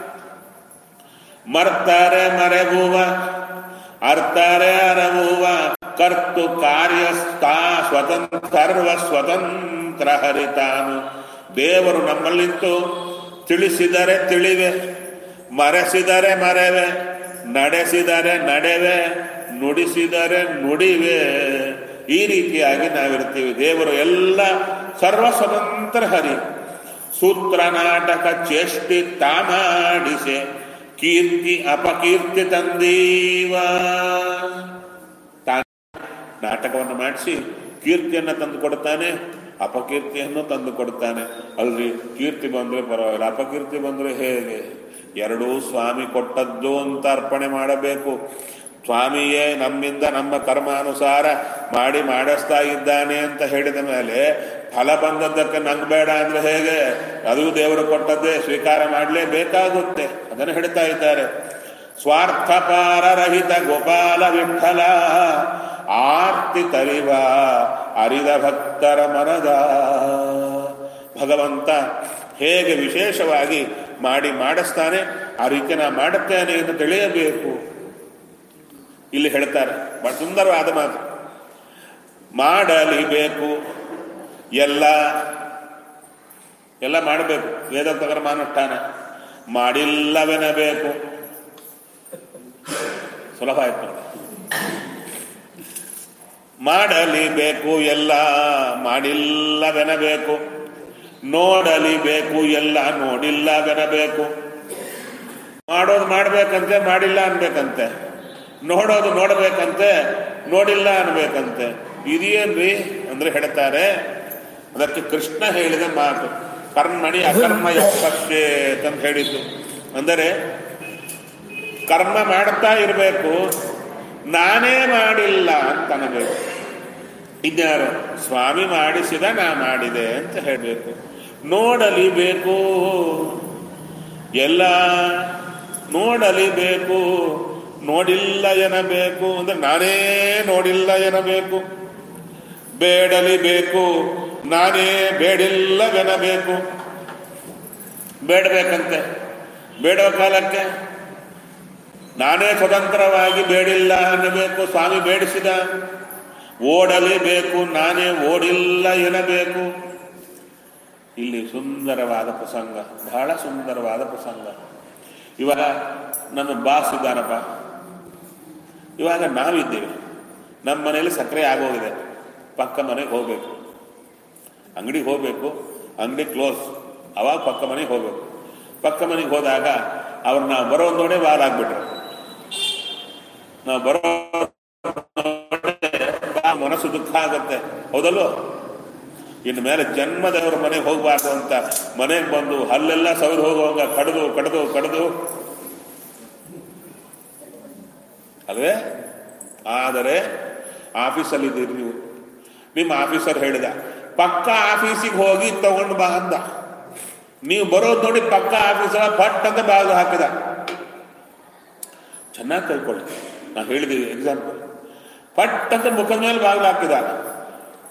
ಮರ್ತಾರೆ ಮರೆಗುವ ಅರ್ತಾರೆ ಅರಗುವ ಕರ್ತು ಕಾರ್ಯ ಸ್ವತಂತ್ರ ಸರ್ವ ಸ್ವತಂತ್ರ ಹರಿತಾನು ದೇವರು ನಮ್ಮಲ್ಲಿಂತು ತಿಳಿಸಿದರೆ ತಿಳಿವೆ ಮರೆಸಿದರೆ ಮರೆವೆ ನಡೆಸಿದರೆ ನಡೆವೆ ನುಡಿಸಿದರೆ ನುಡಿವೆ ಈ ರೀತಿಯಾಗಿ ನಾವಿರ್ತೀವಿ ದೇವರು ಎಲ್ಲ ಸರ್ವ ಸ್ವತಂತ್ರ ಹರಿ ಸೂತ್ರ ನಾಟಕ ಚೇಷ್ಟಿ ತಾಮಾಡಿಸೆ ಕೀರ್ತಿ ಅಪಕೀರ್ತಿ ತಂದೀವ ನಾಟಕವನ್ನು ಮಾಡಿಸಿ ಕೀರ್ತಿಯನ್ನು ತಂದು ಕೊಡ್ತಾನೆ ಅಪಕೀರ್ತಿಯನ್ನು ತಂದು ಕೊಡ್ತಾನೆ ಅಲ್ರಿ ಕೀರ್ತಿ ಬಂದ್ರೆ ಪರವಾಗಿಲ್ಲ ಅಪಕೀರ್ತಿ ಬಂದ್ರೆ ಹೇಗೆ ಎರಡೂ ಸ್ವಾಮಿ ಕೊಟ್ಟದ್ದು ಅಂತ ಅರ್ಪಣೆ ಮಾಡಬೇಕು ಸ್ವಾಮಿಯೇ ನಮ್ಮಿಂದ ನಮ್ಮ ಕರ್ಮಾನುಸಾರ ಮಾಡಿ ಮಾಡಿಸ್ತಾ ಇದ್ದಾನೆ ಅಂತ ಹೇಳಿದ ಮೇಲೆ ಫಲ ಬಂದದ್ದಕ್ಕೆ ನಂಗೆ ಬೇಡ ಅಂದ್ರೆ ಹೇಗೆ ಅದು ದೇವರು ಕೊಟ್ಟದ್ದೇ ಸ್ವೀಕಾರ ಮಾಡಲೇಬೇಕಾಗುತ್ತೆ ಅದನ್ನು ಹೇಳ್ತಾ ಇದ್ದಾರೆ ಸ್ವಾರ್ಥಪಾರರಹಿತ ಗೋಪಾಲ ವಿಠಲ ಆರ್ತಿ ತರಿವ ಅರಿದ ಭಕ್ತರ ಮನದ ಭಗವಂತ ಹೇಗೆ ವಿಶೇಷವಾಗಿ ಮಾಡಿ ಮಾಡಿಸ್ತಾನೆ ಆ ರೀತಿ ನಾ ಮಾಡುತ್ತೇನೆ ಎಂದು ತಿಳಿಯಬೇಕು ಇಲ್ಲಿ ಹೇಳ್ತಾರೆ ಬಹಳ ಸುಂದರವಾದ ಮಾತು ಮಾಡಲಿಬೇಕು ಎಲ್ಲ ಎಲ್ಲ ಮಾಡಬೇಕು ವೇದೋಕ್ತಕರ ಮಾನುಷ್ಠಾನ ಮಾಡಿಲ್ಲವೆನಬೇಕು ಸುಲಭ ಆಯ್ತು ಮಾಡಲಿಬೇಕು ಎಲ್ಲ ಮಾಡಿಲ್ಲವೆನಬೇಕು ನೋಡಲಿಬೇಕು ಎಲ್ಲ ನೋಡಿಲ್ಲವೆನಬೇಕು ಮಾಡೋದು ಮಾಡ್ಬೇಕಂತೆ ಮಾಡಿಲ್ಲ ಅನ್ಬೇಕಂತೆ ನೋಡೋದು ನೋಡಬೇಕಂತೆ ನೋಡಿಲ್ಲ ಅನ್ಬೇಕಂತೆ ಇದೇನ್ರಿ ಅಂದ್ರೆ ಹೇಳ್ತಾರೆ ಅದಕ್ಕೆ ಕೃಷ್ಣ ಹೇಳಿದ ಮಾತು ಕರ್ಮಣಿ ಅಕರ್ಮ ಯಕ್ಷೇತ್ ಅಂತ ಹೇಳಿದ್ದು ಅಂದರೆ ಕರ್ಮ ಮಾಡ್ತಾ ಇರಬೇಕು ನಾನೇ ಮಾಡಿಲ್ಲ ಅಂತ ಅನ್ನಬೇಕು ಇದ್ಯಾರು ಸ್ವಾಮಿ ಮಾಡಿಸಿದ ನಾ ಮಾಡಿದೆ ಅಂತ ಹೇಳಬೇಕು ನೋಡಲಿಬೇಕು ಎಲ್ಲ ನೋಡಲಿಬೇಕು ನೋಡಿಲ್ಲ ಎನ್ನಬೇಕು ಅಂದ್ರೆ ನಾನೇ ನೋಡಿಲ್ಲ ಎನ್ನಬೇಕು ಬೇಡಲಿಬೇಕು ನಾನೇ ಬೇಡಿಲ್ಲವೆನಬೇಕು ಬೇಡಬೇಕಂತೆ ಬೇಡೋ ಕಾಲಕ್ಕೆ ನಾನೇ ಸ್ವತಂತ್ರವಾಗಿ ಬೇಡಿಲ್ಲ ಅನ್ನಬೇಕು ಸ್ವಾಮಿ ಬೇಡಿಸಿದ ಓಡಲೇಬೇಕು ನಾನೇ ಓಡಿಲ್ಲ ಎನ್ನಬೇಕು ಇಲ್ಲಿ ಸುಂದರವಾದ ಪ್ರಸಂಗ ಬಹಳ ಸುಂದರವಾದ ಪ್ರಸಂಗ ಇವಾಗ ನನ್ನ ಬಾಸ್ ಇದ್ದಾನಪ್ಪ ಇವಾಗ ನಾವಿದ್ದೇವೆ ನಮ್ಮ ಮನೆಯಲ್ಲಿ ಸಕ್ಕರೆ ಆಗೋಗಿದೆ ಪಕ್ಕ ಮನೆಗೆ ಹೋಗ್ಬೇಕು ಅಂಗಡಿಗೆ ಹೋಗ್ಬೇಕು ಅಂಗಡಿ ಕ್ಲೋಸ್ ಅವಾಗ ಪಕ್ಕ ಮನೆಗೆ ಹೋಗ್ಬೇಕು ಪಕ್ಕ ಮನೆಗೆ ಹೋದಾಗ ಅವ್ರು ನಾವು ಬರೋ ನೋಡೇ ವಾರ ಆಗ್ಬಿಟ್ರು ನಾವು ಬರೋ ಮನಸ್ಸು ದುಃಖ ಆಗುತ್ತೆ ಹೌದಲ್ವೋ ಇನ್ನು ಮೇಲೆ ಜನ್ಮದವ್ರ ಮನೆಗೆ ಹೋಗ್ಬಾರ್ದು ಅಂತ ಮನೆಗೆ ಬಂದು ಹಲ್ಲೆಲ್ಲ ಸೌರು ಹೋಗುವಾಗ ಕಡ್ದು ಕಡ್ದು ಕಡ್ದು ಅಲ್ವೇ ಆದರೆ ಆಫೀಸಲ್ಲಿ ಇದ್ದೀರಿ ನೀವು ನಿಮ್ಮ ಆಫೀಸರ್ ಹೇಳಿದ ಪಕ್ಕ ಆಫೀಸಿಗೆ ಹೋಗಿ ತಗೊಂಡು ಬಾ ಅಂದ ನೀವು ಬರೋದು ನೋಡಿ ಪಕ್ಕ ಆಫೀಸರ ಪಟ್ ಅಂತ ಬಾಗಿಲು ಹಾಕಿದ ಚೆನ್ನಾಗಿ ಕಲ್ಕೊಳ್ಳಿ ನಾವು ಹೇಳಿದೀವಿ ಎಕ್ಸಾಂಪಲ್ ಪಟ್ ಅಂತ ಮುಖದ ಮೇಲೆ ಬಾಗಿಲು ಹಾಕಿದ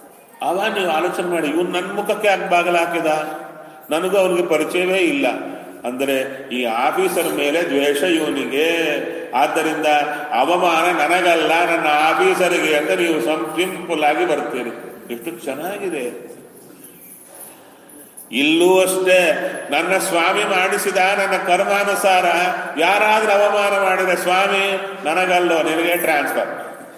ಅವಾಗ ನೀವು ಆಲೋಚನೆ ಮಾಡಿ ಇವ್ನು ನನ್ನ ಮುಖಕ್ಕೆ ಯಾಕೆ ಬಾಗಿಲು ಹಾಕಿದ ನನಗೂ ಅವನಿಗೆ ಪರಿಚಯವೇ ಇಲ್ಲ ಅಂದರೆ ಈ ಆಫೀಸರ್ ಮೇಲೆ ದ್ವೇಷ ಇವನಿಗೆ ಆದ್ದರಿಂದ ಅವಮಾನ ನನಗಲ್ಲ ನನ್ನ ಆಫೀಸರಿಗೆ ಅಂತ ನೀವು ಸಿಂಪಲ್ ಆಗಿ ಬರ್ತೀರಿ ಎಷ್ಟು ಚೆನ್ನಾಗಿದೆ ಇಲ್ಲೂ ಅಷ್ಟೇ ನನ್ನ ಸ್ವಾಮಿ ಮಾಡಿಸಿದ ನನ್ನ ಕರ್ಮಾನುಸಾರ ಯಾರಾದ್ರೂ ಅವಮಾನ ಮಾಡಿದ ಸ್ವಾಮಿ ನನಗಲ್ಲೋ ನಿನಗೆ ಟ್ರಾನ್ಸ್ಫರ್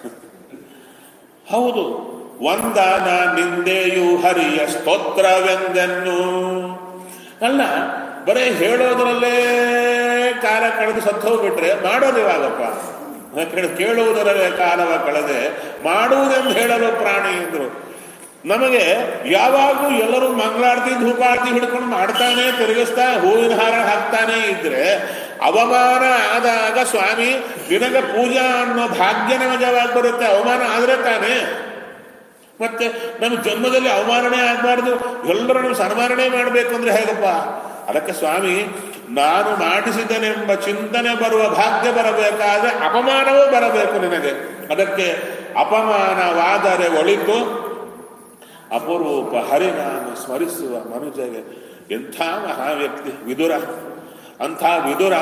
ಹೌದು ಒಂದಾನ ನಿಂದೆಯು ಹರಿಯ ಸ್ತೋತ್ರವೆಂದೆನ್ನು ಅಲ್ಲ ಬರೀ ಹೇಳೋದ್ರಲ್ಲೇ ಕಾಲ ಕಳೆದು ಸತ್ತು ಹೋಗ್ಬಿಟ್ರೆ ಮಾಡೋದು ಇವಾಗಪ್ಪ ಯಾಕಂದ್ರೆ ಕೇಳುವುದರಲ್ಲೇ ಕಾಲವ ಕಳೆದೆ ಮಾಡುವುದೆಂದು ಹೇಳಲು ಪ್ರಾಣಿ ಎಂದ್ರು ನಮಗೆ ಯಾವಾಗಲೂ ಎಲ್ಲರೂ ಮಂಗಳಾರತಿ ಧೂಪಾರತಿ ಹಿಡ್ಕೊಂಡು ಮಾಡ್ತಾನೆ ತಿರುಗಿಸ್ತಾ ಹೂವಿನ ಹಾರ ಹಾಕ್ತಾನೆ ಇದ್ರೆ ಅವಮಾನ ಆದಾಗ ಸ್ವಾಮಿ ನಿನಗ ಪೂಜಾ ಅನ್ನೋ ಭಾಗ್ಯ ನಮಗೆ ಯಾವಾಗ ಬರುತ್ತೆ ಅವಮಾನ ಆದ್ರೆ ತಾನೇ ಮತ್ತೆ ನಮ್ಮ ಜನ್ಮದಲ್ಲಿ ಅವಮಾನನೆ ಆಗಬಾರ್ದು ಎಲ್ಲರನ್ನು ಸನ್ಮಾನನೆ ಮಾಡಬೇಕು ಅಂದ್ರೆ ಹೇಗಪ್ಪ ಅದಕ್ಕೆ ಸ್ವಾಮಿ ನಾನು ಮಾಡಿಸಿದನೆಂಬ ಚಿಂತನೆ ಬರುವ ಭಾಗ್ಯ ಬರಬೇಕಾದ್ರೆ ಅಪಮಾನವೂ ಬರಬೇಕು ನಿನಗೆ ಅದಕ್ಕೆ ಅಪಮಾನವಾದರೆ ಒಳಿತು ಅಪರೂಪ ಹರಿನಾಮ ಸ್ಮರಿಸುವ ಮನುಜಗೆ ಎಂಥ ಮಹಾವ್ಯಕ್ತಿ ವಿದುರ ಅಂಥ ವಿದುರ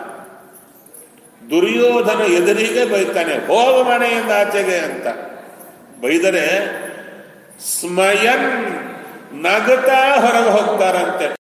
ದುರ್ಯೋಧನ ಎದುರಿಗೆ ಬೈತಾನೆ ಹೋಗು ಮನೆಯಿಂದ ಆಚೆಗೆ ಅಂತ ಬೈದರೆ ಸ್ಮಯನ್ ನಗುತ್ತಾ ಹೊರಗೆ ಹೋಗ್ತಾರಂತೆ